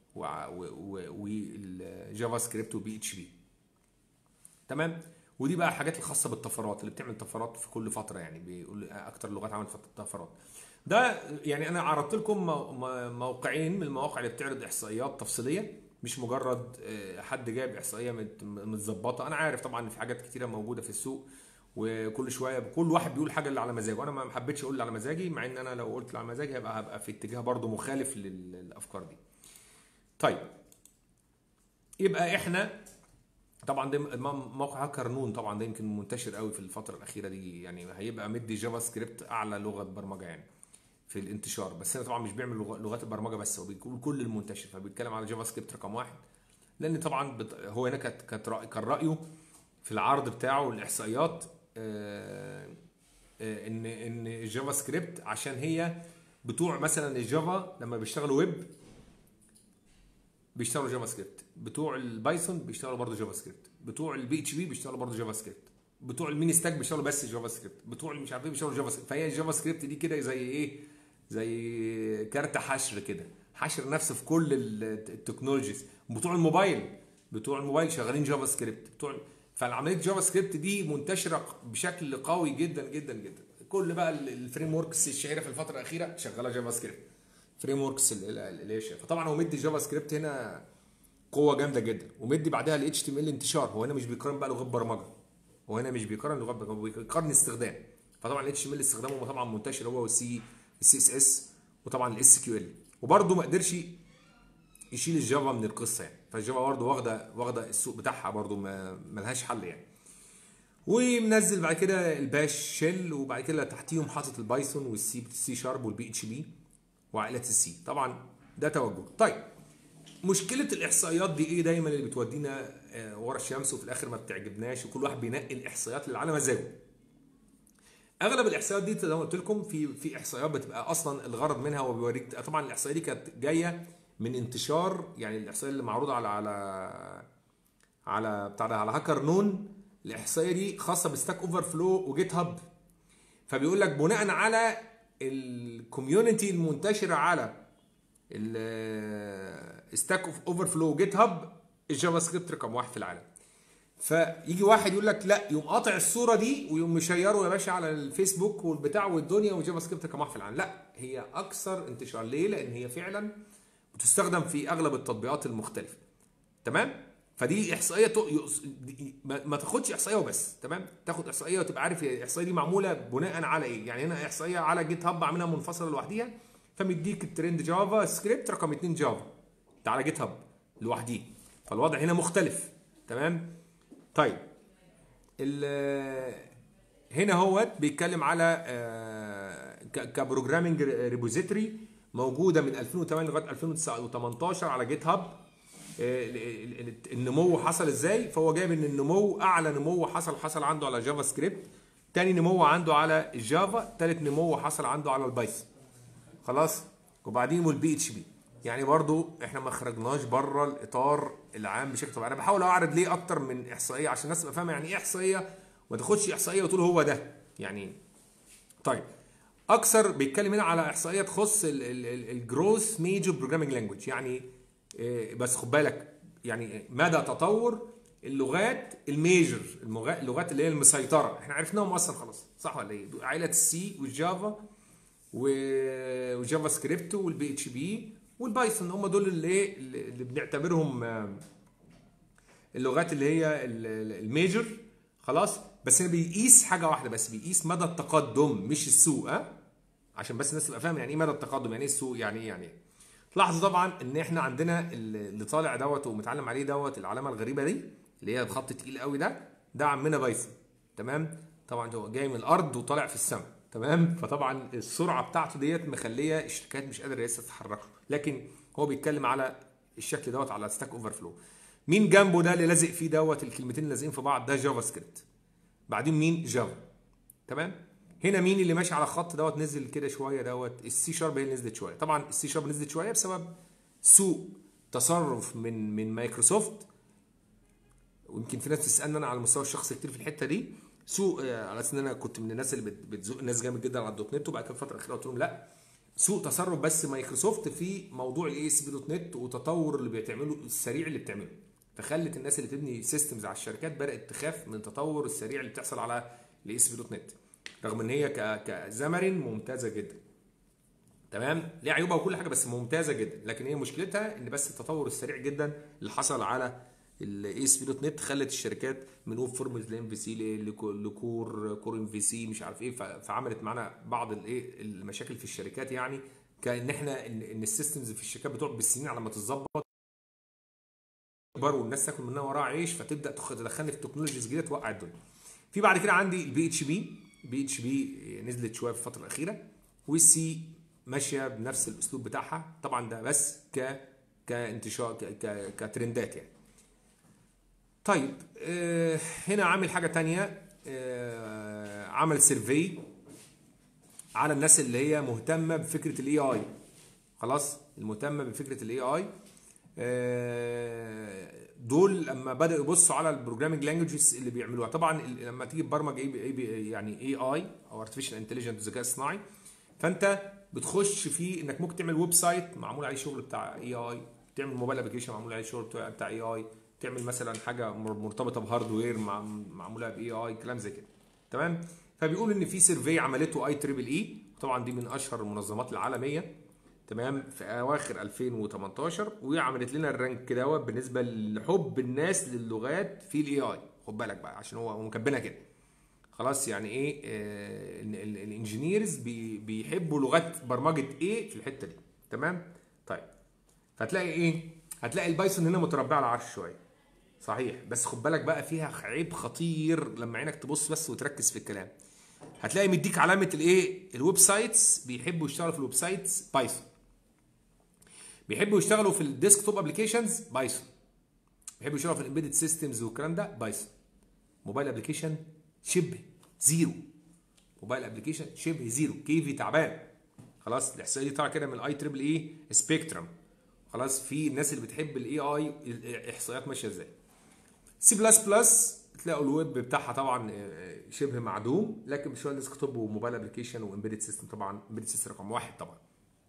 والجافا سكريبت وبي اتش بي تمام ودي بقى الحاجات الخاصه بالطفرات اللي بتعمل طفرات في كل فتره يعني بيقول اكتر لغات عملت طفرات ده يعني انا عرضت لكم مو- مو- موقعين من المواقع اللي بتعرض احصائيات تفصيليه مش مجرد آه، حد جايب احصائيه مت- متظبطه انا عارف طبعا ان في حاجات كتيره موجوده في السوق وكل شويه كل واحد بيقول حاجه اللي على مزاجه انا ما حبيتش اقول اللي على مزاجي مع ان انا لو قلت اللي على مزاجي هبقى هبقى في اتجاه برضه مخالف لل- للافكار دي طيب يبقى احنا طبعا ده م- موقع هاكر نون طبعا ده يمكن منتشر قوي في الفتره الاخيره دي يعني هيبقى مدي جافا سكريبت اعلى لغه برمجه يعني في الانتشار بس هنا طبعا مش بيعمل لغ- لغات البرمجه بس هو بيقول كل المنتشر فبيتكلم على جافا سكريبت رقم واحد لان طبعا بت... هو هنا كانت كانت رأي... كان رايه في العرض بتاعه الاحصائيات آه... آه... ان ان الجافا سكريبت عشان هي بتوع مثلا الجافا لما بيشتغلوا ويب بيشتغلوا جافا سكريبت بتوع البايثون بيشتغلوا برضه جافا سكريبت بتوع البي اتش بي بيشتغلوا برضه جافا سكريبت بتوع الميني ستاك بيشتغلوا بس جافا سكريبت بتوع مش عارف ايه بيشتغلوا جافا سكريبت فهي الجافا سكريبت دي كده زي ايه زي كارت حشر كده حشر نفسه في كل ال- التكنولوجيز بتوع الموبايل بتوع الموبايل شغالين جافا سكريبت بتوع فالعمليه جافا سكريبت دي منتشره بشكل قوي جدا جدا جدا كل بقى الفريم وركس الشهيره في الفتره الاخيره شغاله جافا سكريبت فريم وركس اللي هي شايفة. فطبعا هو مدي جافا سكريبت هنا قوه جامده جدا ومدي بعدها ال HTML انتشار هو هنا مش بيقارن بقى لغات برمجه هو هنا مش بيقارن لغات برمجه هو بيقارن استخدام فطبعا ال HTML استخدامه طبعا منتشر هو والسي السي اس اس وطبعا الاس كيو ال وبرده ما قدرش يشيل الجافا من القصه يعني فالجافا برضه واخده واخده السوق بتاعها برضه ما ملهاش حل يعني ومنزل بعد كده الباش شيل وبعد كده تحتيهم حاطط البايثون والسي سي شارب والبي اتش بي وعائله السي طبعا ده توجه طيب مشكله الاحصائيات دي ايه دايما اللي بتودينا آه، ورا الشمس وفي الاخر ما بتعجبناش وكل واحد بينقي الاحصائيات اللي على مزاجه اغلب الاحصائيات دي زي ما قلت لكم في في احصائيات بتبقى اصلا الغرض منها هو بيوريك طبعا الاحصائيه دي كانت جايه من انتشار يعني الاحصائيه اللي معروضه على على على بتاع ده على هاكر نون الاحصائيه دي خاصه بستاك اوفر فلو وجيت هاب فبيقول لك بناء على الكوميونتي المنتشره على الستاك اوفر فلو وجيت هاب الجافا سكريبت رقم واحد في العالم فيجي واحد يقول لك لا يقوم قاطع الصوره دي ويقوم مشيره يا باشا على الفيسبوك والبتاع والدنيا والجافا سكريبت رقم واحد في العالم لا هي اكثر انتشار ليه لان هي فعلا بتستخدم في اغلب التطبيقات المختلفه تمام فدي احصائيه تو- يقص- دي- ما ما تاخدش احصائيه وبس تمام تاخد احصائيه وتبقى عارف هي الاحصائيه دي معموله بناء على ايه يعني هنا احصائيه على جيت هاب عاملها منفصله لوحديها فمديك الترند جافا سكريبت رقم 2 جافا ده على جيت هاب لوحديه فالوضع هنا مختلف تمام طيب ال هنا هو بيتكلم على آه، ك- كبروجرامينج ريبوزيتوري موجوده من 2008 لغايه 2018 على جيت هاب آه، ال- ال- النمو حصل ازاي فهو جايب ان النمو اعلى نمو حصل حصل عنده على جافا سكريبت تاني نمو عنده على الجافا تالت نمو حصل عنده على البايثون خلاص وبعدين والبي اتش بي يعني برضو احنا ما خرجناش بره الاطار العام بشكل طبيعي انا بحاول اعرض ليه اكتر من احصائيه عشان الناس تبقى فاهمه يعني ايه احصائيه وما تاخدش احصائيه وتقول هو ده يعني طيب اكثر بيتكلم هنا على احصائيه تخص الجروث ميجر بروجرامينج لانجوج يعني آه، بس خد بالك يعني مدى تطور اللغات الميجر المغا- اللغات اللي هي المسيطره احنا عرفناهم اصلا خلاص صح ولا ايه عائله السي والجافا و- وجافا سكريبت والبي اتش بي والبايثون هم دول اللي ايه اللي بنعتبرهم آه، اللغات اللي هي ال- ال- الميجر خلاص بس هنا بيقيس حاجه واحده بس بيقيس مدى التقدم مش السوق ها عشان بس الناس تبقى فاهمه يعني ايه مدى التقدم يعني ايه السوق يعني ايه يعني ايه لاحظوا طبعا ان احنا عندنا اللي طالع دوت ومتعلم عليه دوت العلامه الغريبه دي اللي هي بخط تقيل قوي ده ده عمنا بايثون تمام طبعا هو جاي من الارض وطالع في السماء تمام فطبعا السرعه بتاعته ديت مخليه الشركات مش قادره لسه تتحرك لكن هو بيتكلم على الشكل دوت على ستاك اوفر فلو مين جنبه ده اللي لازق فيه دوت الكلمتين اللي لازقين في بعض ده جافا سكريبت بعدين مين جافا تمام هنا مين اللي ماشي على الخط دوت نزل كده شويه دوت السي شارب هي اللي نزلت شويه طبعا السي شارب نزلت شويه بسبب سوء تصرف من من مايكروسوفت ويمكن في ناس تسالني انا على المستوى الشخصي كتير في الحته دي سوء آه، على اساس ان انا كنت من الناس اللي بت- بتزق الناس جامد جدا على الدوت نت وبعد كده الفتره الاخيره قلت لهم لا سوء تصرف بس مايكروسوفت في موضوع الاي اس بي دوت نت وتطور اللي بيعمله السريع اللي بتعمله فخلت الناس اللي تبني سيستمز على الشركات بدات تخاف من التطور السريع اللي بتحصل على الاي اس بي دوت نت رغم ان هي ك- كزمن ممتازه جدا تمام ليها عيوبها وكل حاجه بس ممتازه جدا لكن هي مشكلتها ان بس التطور السريع جدا اللي حصل على الاي اس بي دوت نت خلت الشركات من ويب فورمز لام في سي لكور كور ام في سي مش عارف ايه ف- فعملت معانا بعض الايه المشاكل في الشركات يعني كان احنا ان إن السيستمز في الشركات بتقعد بالسنين على ما تتظبط تكبر والناس تاكل منها وراها عيش فتبدا تخ- تدخلني في تكنولوجيز جديده توقع الدنيا في بعد كده عندي البي اتش بي البي اتش بي نزلت شويه في الفتره الاخيره والسي ماشيه بنفس الاسلوب بتاعها طبعا ده بس ك كانتشار ك... ك... كترندات يعني طيب آه هنا عامل حاجه تانية آه عمل سيرفي على الناس اللي هي مهتمه بفكره الاي اي خلاص المهتمه بفكره الاي اي دول لما بداوا يبصوا على البروجرامينج لانجوجز اللي بيعملوها طبعا ال- لما تيجي تبرمج اي بي- بي- يعني اي اي او ارتفيشال انتليجنت ذكاء اصطناعي فانت بتخش في انك ممكن تعمل ويب سايت معمول عليه شغل بتاع اي اي تعمل موبايل ابلكيشن معمول عليه شغل بتاع بتاع اي اي تعمل مثلا حاجه مر- مرتبطه بهاردوير مع معموله باي اي كلام زي كده تمام فبيقول ان في سيرفي عملته اي تريبل اي طبعا دي من اشهر المنظمات العالميه تمام في اواخر 2018 وعملت لنا الرانك دوت بالنسبه لحب الناس للغات في الاي اي خد بالك بقى عشان هو هو مكبنها كده خلاص يعني ايه آه الانجينيرز بي بيحبوا لغات برمجه ايه في الحته دي تمام طيب هتلاقي ايه هتلاقي البايثون هنا متربع على العرش شويه صحيح بس خد بالك بقى فيها عيب خطير لما عينك تبص بس وتركز في الكلام هتلاقي مديك علامه الايه الويب سايتس بيحبوا يشتغلوا في الويب سايتس بايثون بيحبوا يشتغلوا في الديسك ابلكيشنز بايثون بيحبوا يشتغلوا في الامبيدد سيستمز والكلام ده بايثون موبايل ابلكيشن شبه زيرو موبايل ابلكيشن شبه زيرو كيفي تعبان خلاص الاحصائيه دي طالعه كده من الاي تريبل اي سبيكترم خلاص في الناس اللي بتحب الاي اي الاحصائيات ماشيه ازاي سي بلس بلس تلاقوا الويب بتاعها طبعا آه، شبه معدوم لكن بشويه ديسكتوب وموبايل ابلكيشن وامبيدد سيستم طبعا امبيدد سيستم رقم واحد طبعا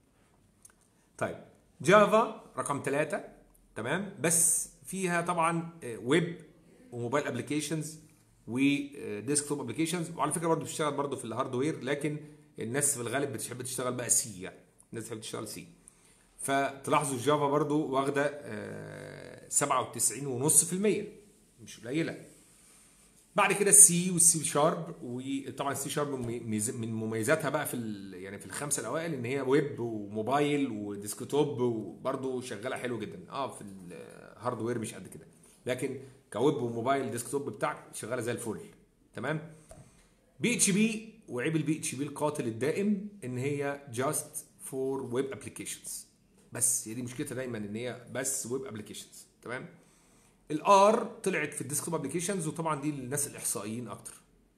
طيب جافا رقم ثلاثة تمام بس فيها طبعا آه، ويب وموبايل ابلكيشنز وديسكتوب ابلكيشنز وعلى فكره برضه بتشتغل برضه في الهاردوير لكن الناس في الغالب بتحب تشتغل بقى سي يعني الناس بتحب تشتغل سي فتلاحظوا الجافا برضه واخده آه، 97.5% مش قليله بعد كده السي والسي شارب وطبعا السي شارب ميز- من مميزاتها بقى في ال- يعني في الخمسه الاوائل ان هي ويب وموبايل وديسكتوب وبرده شغاله حلو جدا اه في الهاردوير مش قد كده لكن كويب وموبايل ديسكتوب بتاعك شغاله زي الفل تمام بي اتش بي وعيب البي اتش بي القاتل الدائم ان هي جاست فور ويب ابلكيشنز بس هي دي مشكلتها دايما ان هي بس ويب ابلكيشنز تمام الار طلعت في الديسكتوب ابلكيشنز وطبعا دي للناس الاحصائيين اكتر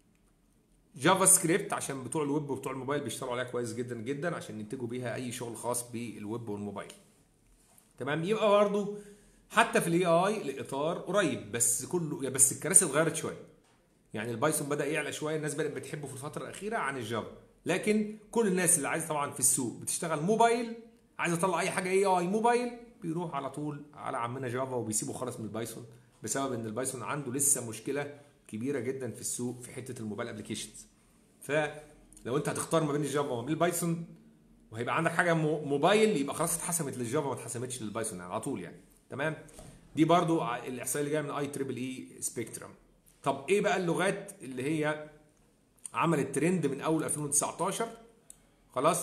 جافا سكريبت عشان بتوع الويب وبتوع الموبايل بيشتغلوا عليها كويس جدا جدا عشان ينتجوا بيها اي شغل خاص بالويب والموبايل تمام يبقى برضه حتى في الاي اي الاطار قريب بس كله يا بس الكراسي اتغيرت شويه يعني البايثون بدا يعلى شويه الناس بدات بتحبه في الفتره الاخيره عن الجافا لكن كل الناس اللي عايزه طبعا في السوق بتشتغل موبايل عايزه تطلع اي حاجه اي اي موبايل بيروح على طول على عمنا جافا وبيسيبوا خالص من البايثون بسبب ان البايثون عنده لسه مشكله كبيره جدا في السوق في حته الموبايل ابلكيشنز فلو انت هتختار ما بين الجافا وما بين البايثون وهيبقى عندك حاجه مو- موبايل يبقى خلاص اتحسمت للجافا ما اتحسمتش للبايثون يعني على طول يعني تمام دي برضو ع- الاحصائيه اللي جايه من اي تريبل اي سبيكترم طب ايه بقى اللغات اللي هي عملت ترند من اول 2019 خلاص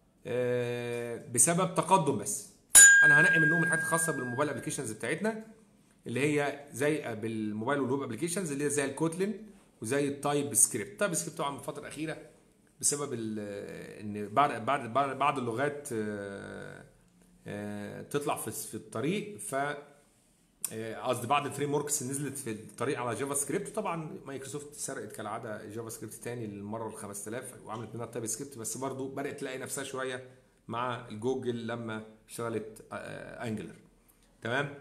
آه بسبب تقدم بس انا هنقي منهم الحاجات الخاصه بالموبايل ابلكيشنز بتاعتنا اللي هي زي بالموبايل والويب ابلكيشنز اللي هي زي الكوتلين وزي التايب سكريبت التايب سكريبت طبعا من الفتره الاخيره بسبب ال- ان بعد بعد بعد بعض اللغات آه، آه، تطلع في في الطريق ف آه، قصدي بعض الفريم وركس نزلت في الطريق على جافا سكريبت طبعا مايكروسوفت سرقت كالعاده جافا سكريبت تاني للمره ال 5000 وعملت منها التايب سكريبت بس برضو بدات تلاقي نفسها شويه مع الجوجل لما اشتغلت آه، انجلر تمام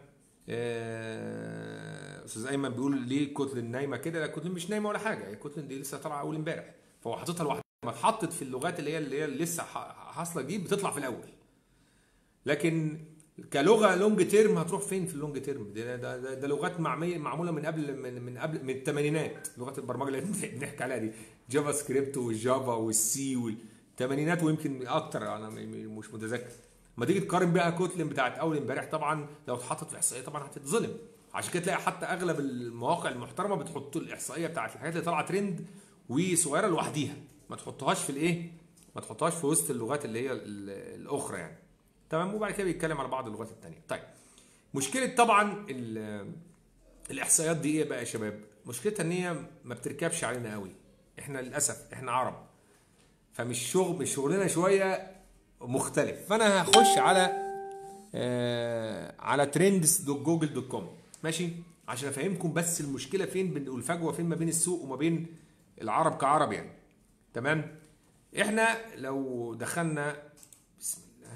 آه، استاذ ايمن بيقول ليه كوتلين نايمه كده لا كوتلين مش نايمه ولا حاجه هي كوتلين دي لسه طالعه اول امبارح فهو حاططها لوحدها لما اتحطت في اللغات اللي هي اللي هي لسه ح- حاصله جديد بتطلع في الاول لكن كلغه لونج تيرم هتروح فين في اللونج تيرم ده ده, ده, ده لغات معميه معموله من قبل من, من قبل من الثمانينات لغات البرمجه اللي بنحكي عليها دي جافا سكريبت والجافا والسي والثمانينات ويمكن اكتر انا م- م- مش متذكر ما تيجي تقارن بقى كوتلين بتاعت اول امبارح طبعا لو اتحطت في احصائيه طبعا هتتظلم عشان كده تلاقي حتى اغلب المواقع المحترمه بتحط الاحصائيه بتاعت الحاجات اللي طالعه ترند وصغيره لوحديها ما تحطهاش في الايه ما تحطهاش في وسط اللغات اللي هي ال- الاخرى يعني تمام وبعد كده بيتكلم على بعض اللغات التانية طيب مشكله طبعا الاحصائيات دي ايه بقى يا شباب مشكلتها ان هي ما بتركبش علينا قوي احنا للاسف احنا عرب فمش شغل مش شغلنا شويه مختلف فانا هخش على آه على ترندز دوت جوجل دوت كوم ماشي عشان افهمكم بس المشكله فين والفجوه فين ما بين السوق وما بين العرب كعرب يعني تمام احنا لو دخلنا بسم الله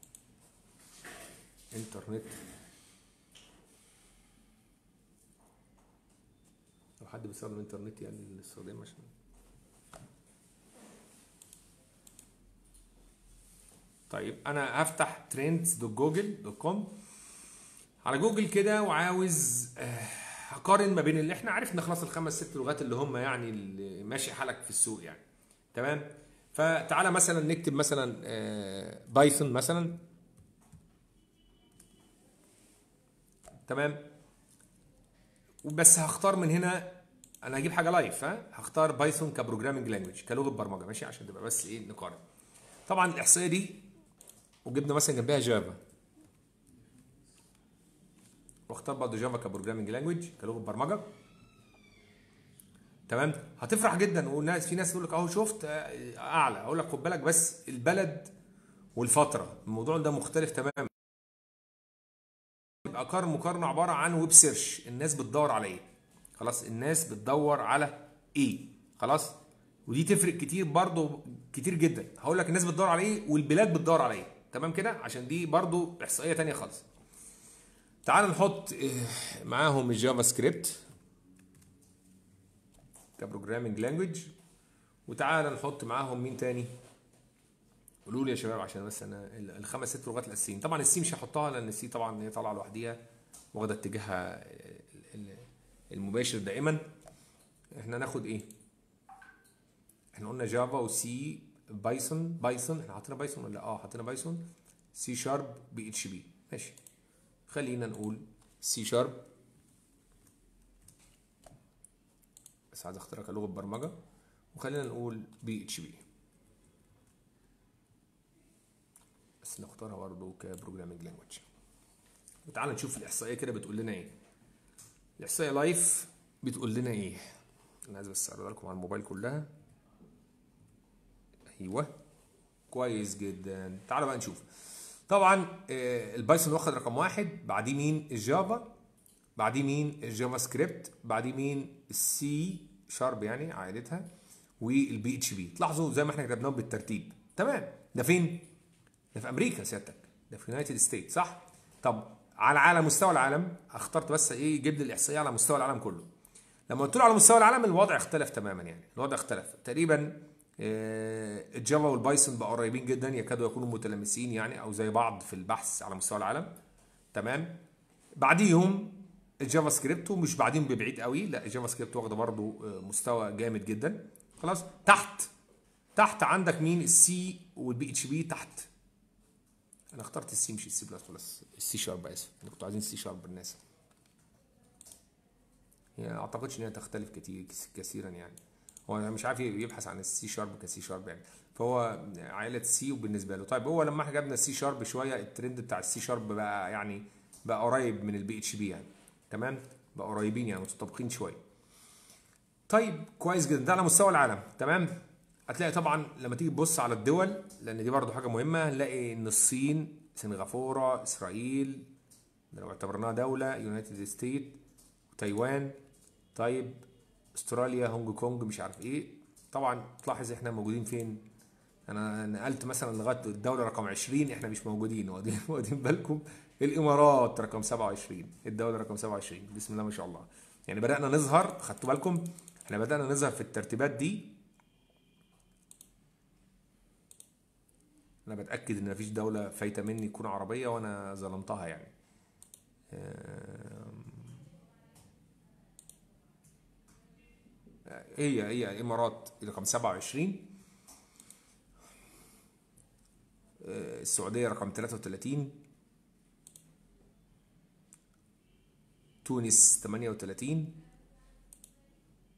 انترنت لو حد بيستخدم انترنت يعني الاستخدام عشان طيب انا هفتح ترندز دوت جوجل دوت كوم على جوجل كده وعاوز هقارن ما بين اللي احنا عرفنا خلاص الخمس ست لغات اللي هم يعني اللي ماشي حالك في السوق يعني تمام فتعالى مثلا نكتب مثلا بايثون مثلا تمام وبس هختار من هنا انا هجيب حاجه لايف ها هختار بايثون كبروجرامنج لانجوج كلغه برمجه ماشي عشان تبقى بس ايه نقارن طبعا الاحصائيه دي وجبنا مثلا جنبها جافا واختار برضه جافا كبروجرامنج لانجوج كلغه برمجه تمام هتفرح جدا والناس في ناس تقول لك اهو شفت اعلى اقول لك خد بالك بس البلد والفتره الموضوع ده مختلف تماما يبقى قارن مقارنه عباره عن ويب سيرش الناس بتدور على ايه خلاص الناس بتدور على ايه خلاص ودي تفرق كتير برضه كتير جدا هقول لك الناس بتدور على ايه والبلاد بتدور على ايه تمام كده عشان دي برضه احصائيه تانية خالص تعال نحط معاهم الجافا سكريبت كبروجرامنج لانجوج وتعال نحط معاهم مين تاني قولوا لي يا شباب عشان بس انا الخمس ست لغات الاساسيين طبعا السي مش هحطها لان السي طبعا هي طالعه لوحديها واخده اتجاهها المباشر دائما احنا ناخد ايه احنا قلنا جافا وسي بايثون بايثون احنا حاطين بايثون ولا اه حاطين بايثون سي شارب بي اتش بي ماشي خلينا نقول سي شارب بس عايز اختارها كلغه برمجه وخلينا نقول بي اتش بي بس نختارها برضه كبروجرامينج لانجوج وتعال نشوف الاحصائيه كده بتقول لنا ايه الاحصائيه لايف بتقول لنا ايه انا عايز بس اعرضها لكم على الموبايل كلها ايوه كويس جدا تعالوا بقى نشوف طبعا البايثون واخد رقم واحد بعديه مين الجافا بعديه مين الجافا سكريبت بعديه مين السي شارب يعني عائلتها والبي اتش بي تلاحظوا زي ما احنا كتبناهم بالترتيب تمام ده فين ده في امريكا سيادتك ده في يونايتد ستيت صح طب على على مستوى العالم اخترت بس ايه يجيب لي الاحصائيه على مستوى العالم كله لما قلت له على مستوى العالم الوضع اختلف تماما يعني الوضع اختلف تقريبا الجافا والبايثون بقوا قريبين جدا يكادوا يكونوا متلامسين يعني او زي بعض في البحث على مستوى العالم تمام بعديهم الجافا سكريبت ومش بعديهم ببعيد قوي لا الجافا سكريبت واخده برضو مستوى جامد جدا خلاص تحت تحت عندك مين السي والبي اتش بي تحت انا اخترت السي مش السي بلس بلس السي شارب اسف انا كنت عايزين السي شارب بالناس يعني اعتقدش ان هي تختلف كتير كثيرا يعني هو مش عارف يبحث عن السي شارب كسي شارب يعني فهو عائله سي وبالنسبه له طيب هو لما احنا جبنا السي شارب شويه الترند بتاع السي شارب بقى يعني بقى قريب من البي اتش بي يعني تمام بقى قريبين يعني متطابقين شويه طيب كويس جدا ده على مستوى العالم تمام هتلاقي طبعا لما تيجي تبص على الدول لان دي برضو حاجه مهمه هنلاقي ان الصين سنغافوره اسرائيل لو اعتبرناها دوله يونايتد ستيت تايوان طيب استراليا هونج كونج مش عارف ايه طبعا تلاحظ احنا موجودين فين انا نقلت مثلا لغايه الدوله رقم 20 احنا مش موجودين واخدين واخدين بالكم الامارات رقم 27 الدوله رقم 27 بسم الله ما شاء الله يعني بدانا نظهر خدتوا بالكم احنا بدانا نظهر في الترتيبات دي انا بتاكد ان مفيش دوله فايته مني تكون عربيه وانا ظلمتها يعني هي هي الامارات رقم 27 السعوديه رقم 33 تونس 38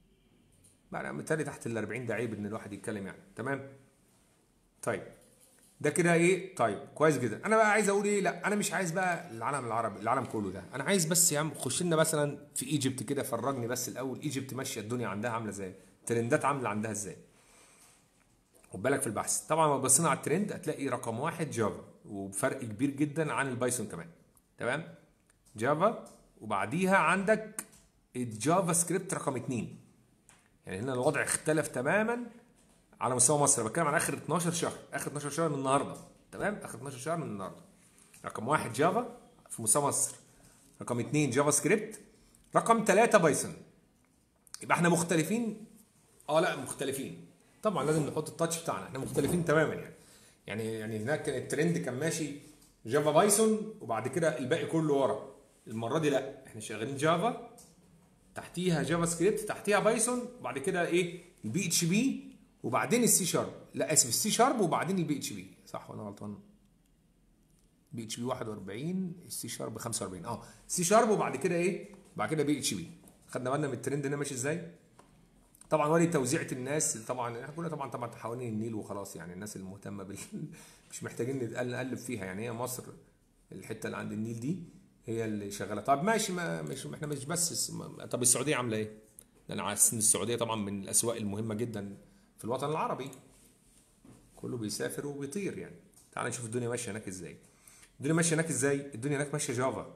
بقى بالتالي تحت ال 40 ده عيب ان الواحد يتكلم يعني تمام طيب ده كده ايه طيب كويس جدا انا بقى عايز اقول ايه لا انا مش عايز بقى العالم العربي العالم كله ده انا عايز بس يا عم خش لنا مثلا في ايجيبت كده فرجني بس الاول ايجيبت ماشيه الدنيا عندها عامله ازاي ترندات عامله عندها ازاي خد بالك في البحث طبعا لو بصينا على الترند هتلاقي رقم واحد جافا وبفرق كبير جدا عن البايثون كمان تمام جافا وبعديها عندك الجافا سكريبت رقم اتنين يعني هنا الوضع اختلف تماما على مستوى مصر بتكلم عن اخر 12 شهر اخر 12 شهر من النهارده تمام اخر 12 شهر من النهارده رقم واحد جافا في مستوى مصر رقم اتنين جافا سكريبت رقم ثلاثة بايثون يبقى احنا مختلفين اه لا مختلفين طبعا لازم نحط التاتش بتاعنا احنا مختلفين تماما يعني يعني يعني هناك كان الترند كان ماشي جافا بايثون وبعد كده الباقي كله ورا المره دي لا احنا شغالين جافا تحتيها جافا سكريبت تحتيها بايثون وبعد كده ايه البي اتش بي وبعدين السي شارب لا اسف السي شارب وبعدين البي اتش بي صح ولا غلطان بي اتش بي 41 السي شارب 45 اه سي شارب وبعد كده ايه بعد كده بي اتش بي خدنا بالنا من الترند هنا ماشي ازاي طبعا ولي توزيعة الناس طبعا احنا كلنا طبعا طبعا حوالين النيل وخلاص يعني الناس المهتمه بال مش محتاجين نتقل- نقلب فيها يعني هي مصر الحته اللي عند النيل دي هي اللي شغاله طب ماشي ما مش احنا مش بس ما- طب السعوديه عامله ايه؟ انا عارف ان السعوديه طبعا من الاسواق المهمه جدا في الوطن العربي كله بيسافر وبيطير يعني تعال نشوف الدنيا ماشيه هناك ازاي الدنيا ماشيه هناك ازاي الدنيا هناك ماشيه جافا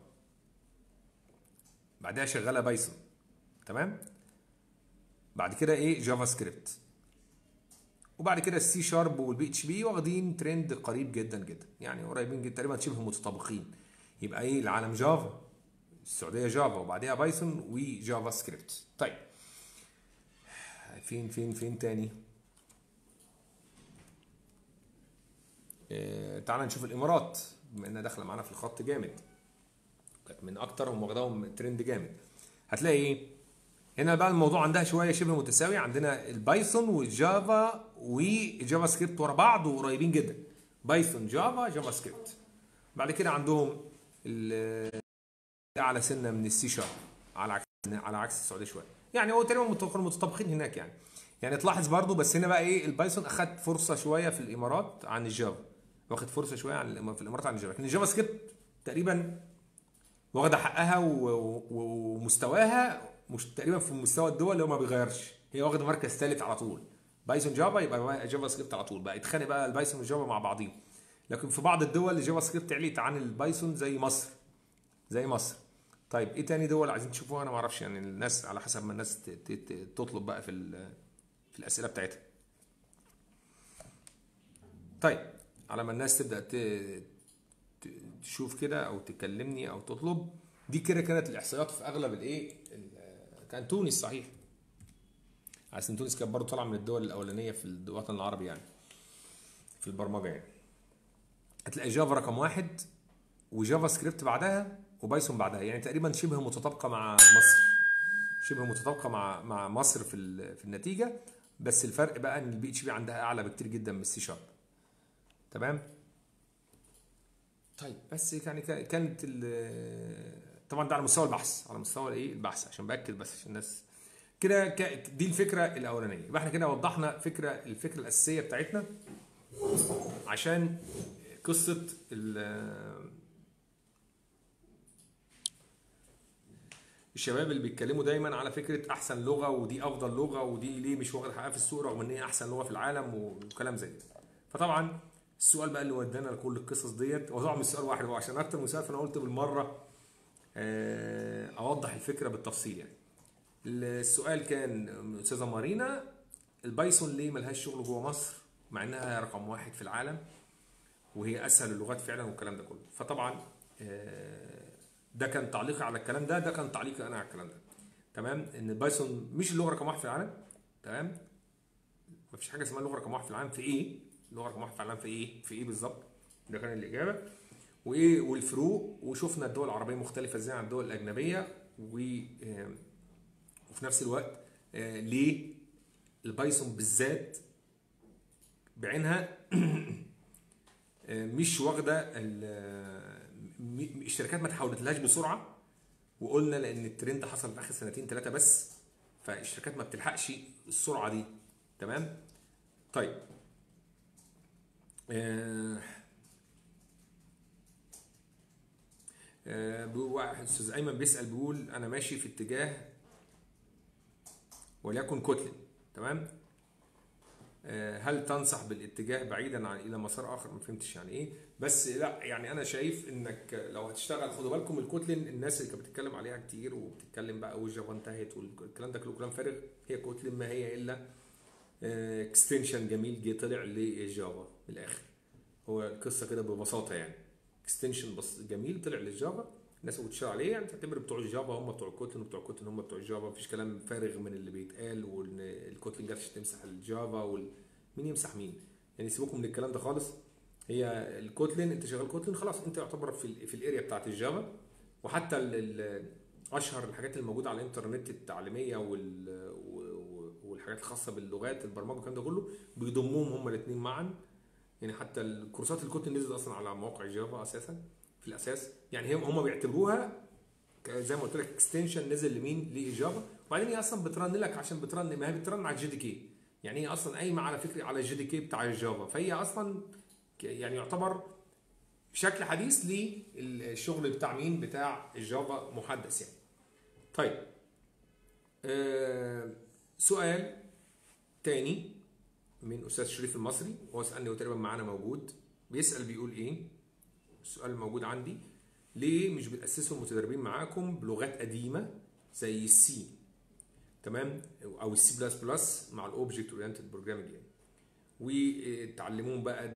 بعدها شغاله بايثون تمام بعد كده ايه جافا سكريبت وبعد كده السي شارب والبي اتش بي واخدين ترند قريب جدا جدا يعني قريبين جدا تقريبا شبه متطابقين يبقى ايه العالم جافا السعوديه جافا وبعدها بايثون وجافا سكريبت طيب فين فين فين تاني إيه تعال نشوف الامارات بما انها داخله معانا في الخط جامد كانت من اكترهم واخداهم ترند جامد هتلاقي ايه هنا بقى الموضوع عندها شويه شبه متساوي عندنا البايثون والجافا وجافا سكريبت ورا بعض وقريبين جدا بايثون جافا جافا سكريبت بعد كده عندهم ال- اعلى سنه من السي شارب على عكس على عكس السعوديه شويه يعني هو تقريبا مت- كانوا متطابقين هناك يعني يعني تلاحظ برضو بس هنا بقى ايه البايثون اخد فرصه شويه في الامارات عن الجافا واخد فرصه شويه عن الإما- في الامارات عن الجافا لكن الجافا سكريبت تقريبا واخده حقها و- و- و- ومستواها مش تقريبا في مستوى الدول اللي هو ما بيغيرش هي واخده مركز ثالث على طول بايثون جافا يبقى بقى جافا سكريبت على طول بقى يتخانق بقى البايثون والجافا مع بعضيهم لكن في بعض الدول الجافا سكريبت عليت عن البايثون زي مصر زي مصر طيب ايه تاني دول عايزين تشوفوها انا ما اعرفش يعني الناس على حسب ما الناس ت- ت- ت- تطلب بقى في ال- في الاسئله بتاعتها طيب على ما الناس تبدا ت- ت- تشوف كده او تكلمني او تطلب دي كده كانت الاحصائيات في اغلب الايه ال- كان تونس صحيح عشان تونس كانت برضه طالعه من الدول الاولانيه في الوطن العربي يعني في البرمجه يعني هتلاقي جافا رقم واحد وجافا سكريبت بعدها وبايثون بعدها يعني تقريبا شبه متطابقه مع مصر شبه متطابقه مع مع مصر في ال- في النتيجه بس الفرق بقى ان البي اتش بي عندها اعلى بكتير جدا من السي شارب تمام طيب بس يعني كا- كانت ال- طبعا ده على مستوى البحث على مستوى الايه البحث عشان باكد بس عشان الناس كده ك- دي الفكره الاولانيه يبقى احنا كده وضحنا فكره الفكره الاساسيه بتاعتنا عشان قصه ال- الشباب اللي بيتكلموا دايما على فكره احسن لغه ودي افضل لغه ودي ليه مش واخد حقها في السوق رغم ان هي احسن لغه في العالم وكلام زي كده فطبعا السؤال بقى اللي ودانا لكل القصص ديت هو طبعا مش سؤال واحد هو عشان اكتر من سؤال فانا قلت بالمره آه، اوضح الفكره بالتفصيل يعني السؤال كان استاذه مارينا البايثون ليه ملهاش شغل جوه مصر مع انها رقم واحد في العالم وهي اسهل اللغات فعلا والكلام ده كله فطبعا آه، ده كان تعليقي على الكلام ده ده كان تعليقي انا على الكلام ده تمام ان البايثون مش اللغه رقم واحد في العالم تمام مفيش حاجه اسمها اللغه رقم واحد في العالم في ايه اللغه رقم واحد في العالم في ايه في ايه بالظبط ده كان الاجابه وايه والفروق وشفنا الدول العربيه مختلفه ازاي عن الدول الاجنبيه و آه، وفي نفس الوقت آه، ليه البايثون بالذات بعينها آه، مش واخده ال- م- الشركات ما تحولتلهاش بسرعه وقلنا لان الترند حصل في اخر سنتين ثلاثه بس فالشركات ما بتلحقش السرعه دي تمام طيب آه، آه، بيقول واحد استاذ ايمن بيسال بيقول انا ماشي في اتجاه وليكن كتل تمام آه، هل تنصح بالاتجاه بعيدا عن الى مسار اخر ما فهمتش يعني ايه بس لا يعني انا شايف انك لو هتشتغل خدوا بالكم الكوتلين الناس اللي كانت بتتكلم عليها كتير وبتتكلم بقى والجافا انتهت والكلام ده كله كلام فارغ هي كوتلين ما هي الا اكستنشن جميل جه طلع للجافا من الاخر هو القصه كده ببساطه يعني اكستنشن بس جميل طلع للجافا الناس اللي بتشتغل عليه يعني تعتبر بتوع الجافا هم بتوع الكوتلين وبتوع الكوتلين هم بتوع الجافا مفيش كلام فارغ من اللي بيتقال وان الكوتلين جاتش تمسح الجافا وال... مين يمسح مين يعني سيبوكم من الكلام ده خالص هي الكوتلين انت شغال كوتلين خلاص انت يعتبر في ال في الاريا بتاعت الجافا وحتى ال ال اشهر الحاجات اللي موجوده على الانترنت التعليميه وال و- والحاجات الخاصه باللغات البرمجه والكلام ده كله بيضموهم هما الاثنين معا يعني حتى الكورسات الكوتلين نزلت اصلا على مواقع جافا اساسا في الاساس يعني هم هم بيعتبروها ك- زي ما قلت لك اكستنشن نزل لمين لجافا وبعدين هي اصلا بترن لك عشان بترن ما هي بترن على الجي دي كي يعني هي اصلا قايمه على فكره على الجي دي كي بتاع الجافا فهي اصلا ك- يعني يعتبر بشكل حديث للشغل بتاع مين بتاع الجافا محدث يعني طيب آه سؤال تاني من استاذ شريف المصري هو سالني وتقريبا معانا موجود بيسال بيقول ايه السؤال الموجود عندي ليه مش بتاسسوا المتدربين معاكم بلغات قديمه زي السي تمام او السي بلس بلس مع الاوبجكت اورينتد بروجرامنج يعني وتعلموهم بقى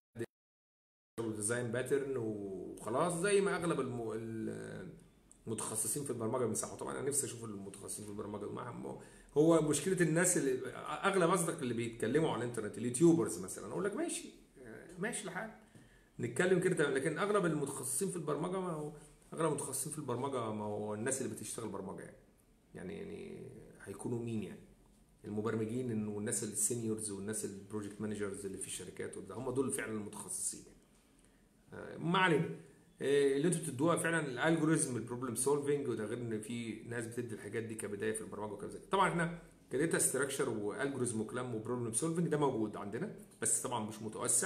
ديزاين باترن وخلاص زي ما اغلب الم... المتخصصين في البرمجه بيمسحوا طبعا انا نفسي اشوف المتخصصين في البرمجه معهم هو مشكله الناس اللي اغلب قصدك اللي بيتكلموا على الانترنت اليوتيوبرز مثلا اقول لك ماشي ماشي الحال نتكلم كده لكن اغلب المتخصصين في البرمجه ما هو اغلب المتخصصين في البرمجه ما هو الناس اللي بتشتغل برمجه يعني يعني يعني هيكونوا مين يعني المبرمجين والناس السينيورز والناس البروجكت مانجرز اللي في الشركات وده هم دول فعلا المتخصصين يعني. ما علينا اللي انتوا بتدوها فعلا الالجوريزم البروبلم سولفنج وده غير ان في ناس بتدي الحاجات دي كبدايه في البرمجه وكذا طبعا احنا كداتا ستراكشر والجوريزم وكلام وبروبلم سولفنج ده موجود عندنا بس طبعا مش متوسع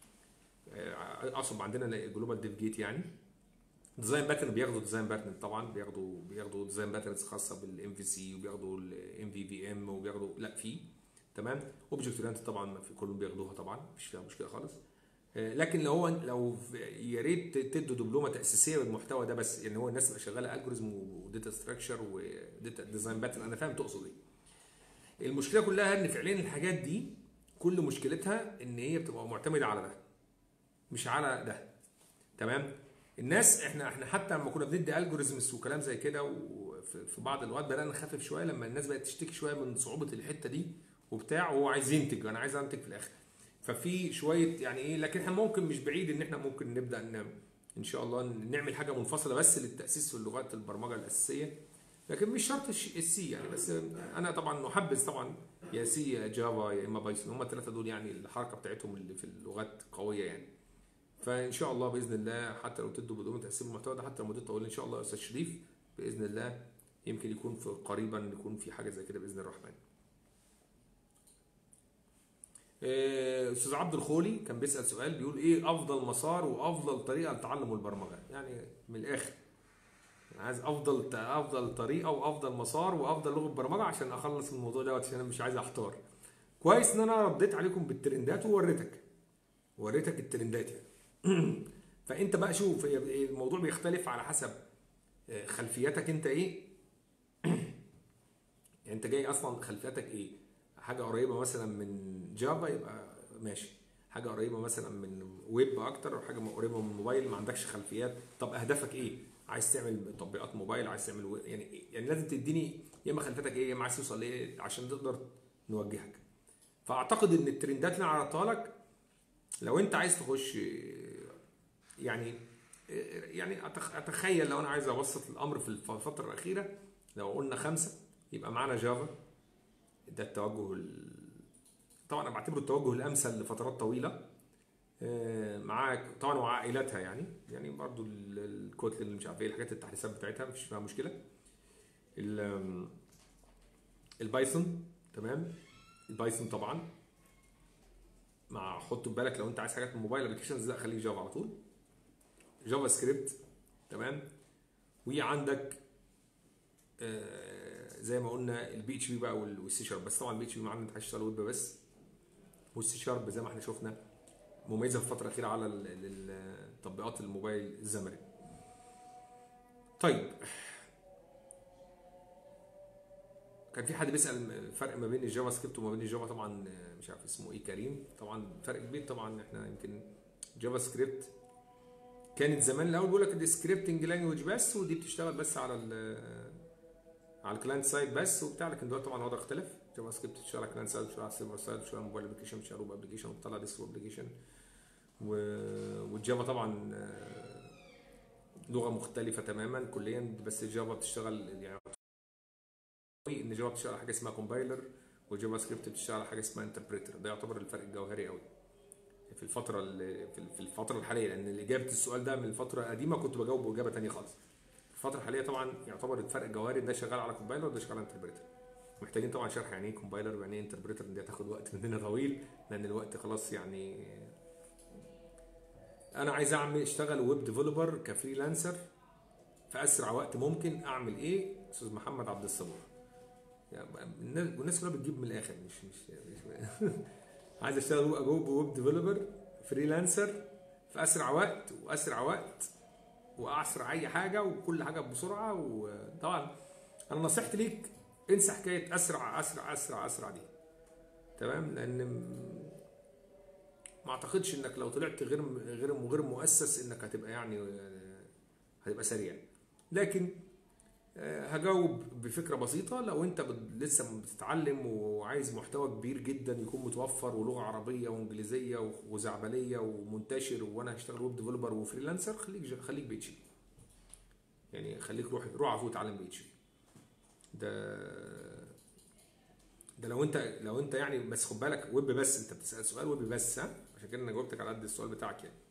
اقصد عندنا جلوبال ديف جيت يعني ديزاين باترن بياخدوا ديزاين باترن طبعا بياخدوا بياخدوا ديزاين باترنز خاصه بالام في سي وبياخدوا الام في في ام وبياخدوا لا في تمام اوبجكت اورينتد طبعا في كلهم بياخدوها طبعا مش فيها مشكله خالص لكن لو هو لو يا ريت تدوا دبلومه تاسيسيه بالمحتوى ده بس يعني هو الناس تبقى شغاله الجوريزم وداتا ستراكشر وداتا ديزاين باترن انا فاهم تقصد ايه المشكله كلها ان فعليا الحاجات دي كل مشكلتها ان هي بتبقى معتمده على ده مش على ده تمام الناس احنا احنا حتى لما كنا بندي الجوريزمز وكلام زي كده وفي بعض الاوقات بدانا نخفف شويه لما الناس بقت تشتكي شويه من صعوبه الحته دي وبتاع وهو عايز ينتج انا عايز انتج في الاخر ففي شويه يعني ايه لكن احنا ممكن مش بعيد ان احنا ممكن نبدا ان ان شاء الله نعمل حاجه منفصله بس للتاسيس في اللغات البرمجه الاساسيه لكن مش شرط السي يعني بس انا طبعا محبذ طبعا يا سي يا جافا يا اما بايثون هم الثلاثه دول يعني الحركه بتاعتهم اللي في اللغات قويه يعني فان شاء الله باذن الله حتى لو تدوا بدون تقسيم المحتوى ده حتى لو مدته طويله ان شاء الله يا استاذ شريف باذن الله يمكن يكون في قريبا يكون في حاجه زي كده باذن الرحمن. استاذ عبد الخولي كان بيسال سؤال بيقول ايه افضل مسار وافضل طريقه لتعلم البرمجه؟ يعني من الاخر عايز افضل افضل طريقه وافضل مسار وافضل لغه برمجه عشان اخلص الموضوع دوت عشان انا مش عايز احتار. كويس ان انا رديت عليكم بالترندات ووريتك. وريتك الترندات يعني. فانت بقى شوف الموضوع بيختلف على حسب خلفياتك انت ايه يعني انت جاي اصلا خلفياتك ايه حاجه قريبه مثلا من جافا يبقى ماشي حاجه قريبه مثلا من ويب اكتر او حاجه قريبه من موبايل ما عندكش خلفيات طب اهدافك ايه عايز تعمل تطبيقات موبايل عايز تعمل يعني يعني لازم تديني يا اما خلفيتك ايه يا اما عايز توصل لايه عشان تقدر نوجهك فاعتقد ان الترندات اللي انا عرضتها لك لو انت عايز تخش يعني يعني اتخيل لو انا عايز ابسط الامر في الفتره الاخيره لو قلنا خمسه يبقى معانا جافا ده التوجه ال... طبعا انا بعتبره التوجه الامثل لفترات طويله معاك طبعا وعائلاتها يعني يعني برضو الكوتل اللي مش عارف ايه الحاجات التحديثات بتاعتها مفيش فيها مشكله البايثون تمام البايثون طبعا مع حط في بالك لو انت عايز حاجات من الموبايل ابلكيشنز لا خليك جافا على طول جافا سكريبت تمام وعندك آه، زي ما قلنا البي اتش بي بقى والسي شارب بس طبعا البي اتش بي معانا انت هتشتغل ويب بس والسي شارب زي ما احنا شفنا مميزه في الفتره الاخيره على ال- ال- ال- تطبيقات الموبايل الزمني طيب كان في حد بيسال الفرق ما بين الجافا سكريبت وما بين الجافا طبعا آه، مش عارف اسمه ايه كريم طبعا فرق كبير طبعا احنا يمكن جافا سكريبت كانت زمان الاول بيقول لك دي سكريبتنج لانجوج بس ودي بتشتغل بس على ال على الكلاينت سايد بس وبتاع لكن دلوقتي طبعا الوضع اختلف جافا سكريبت بتشتغل على الكلاينت سايد بتشتغل على السيرفر سايد بتشتغل على الموبايل ابلكيشن بتشتغل على ويب ابلكيشن وبتطلع ديسك ابلكيشن والجافا طبعا آه، لغه مختلفه تماما كليا بس الجافا بتشتغل يعني ان جافا بتشتغل على حاجه اسمها كومبايلر وجافا سكريبت بتشتغل على حاجه اسمها انتربريتر ده يعتبر الفرق الجوهري قوي في الفتره اللي في في الفتره الحاليه لان اجابه السؤال ده من الفتره القديمه كنت بجاوبه اجابه ثانيه خالص الفتره الحاليه طبعا يعتبر الفرق الجوهري ده شغال على كومبايلر وده شغال على انتربريتر محتاجين طبعا شرح يعني ايه كومبايلر ويعني ايه انتربريتر دي هتاخد وقت مننا طويل لان الوقت خلاص يعني انا عايز اعمل اشتغل ويب ديفلوبر كفريلانسر في اسرع وقت ممكن اعمل ايه استاذ محمد عبد الصبور يعني الناس والناس كلها بتجيب من الاخر مش مش, مش عايز اشتغل ويب ويب ديفلوبر فريلانسر في اسرع وقت واسرع وقت واسرع اي حاجه وكل حاجه بسرعه وطبعا انا نصيحتي ليك انسى حكايه اسرع اسرع اسرع اسرع دي تمام لان م- ما اعتقدش انك لو طلعت غير غير غير مؤسس انك هتبقى يعني آه، هتبقى سريع لكن آه، هجاوب بفكره بسيطه لو انت بت- لسه بتتعلم وعايز محتوى كبير جدا يكون متوفر ولغه عربيه وانجليزيه و- وزعبليه ومنتشر وانا هشتغل ويب ديفلوبر وفريلانسر خليك ج- خليك بي اتش بي يعني خليك روح روح على فوق اتعلم بي اتش بي ده ده لو انت لو انت يعني بس خد بالك ويب بس انت بتسال سؤال ويب بس ها عشان كده انا جاوبتك على قد السؤال بتاعك يعني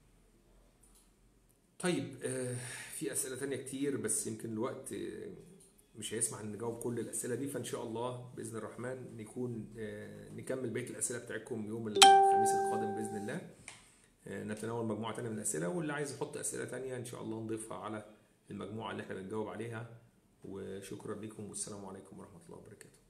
طيب آه، في اسئله تانية كتير بس يمكن الوقت آه، مش هيسمح ان نجاوب كل الاسئله دي فان شاء الله باذن الرحمن نكون آه، نكمل بقيه الاسئله بتاعتكم يوم الخميس القادم باذن الله آه، نتناول مجموعه تانية من الاسئله واللي عايز يحط اسئله تانية ان شاء الله نضيفها على المجموعه اللي احنا بنجاوب عليها وشكرا لكم والسلام عليكم ورحمه الله وبركاته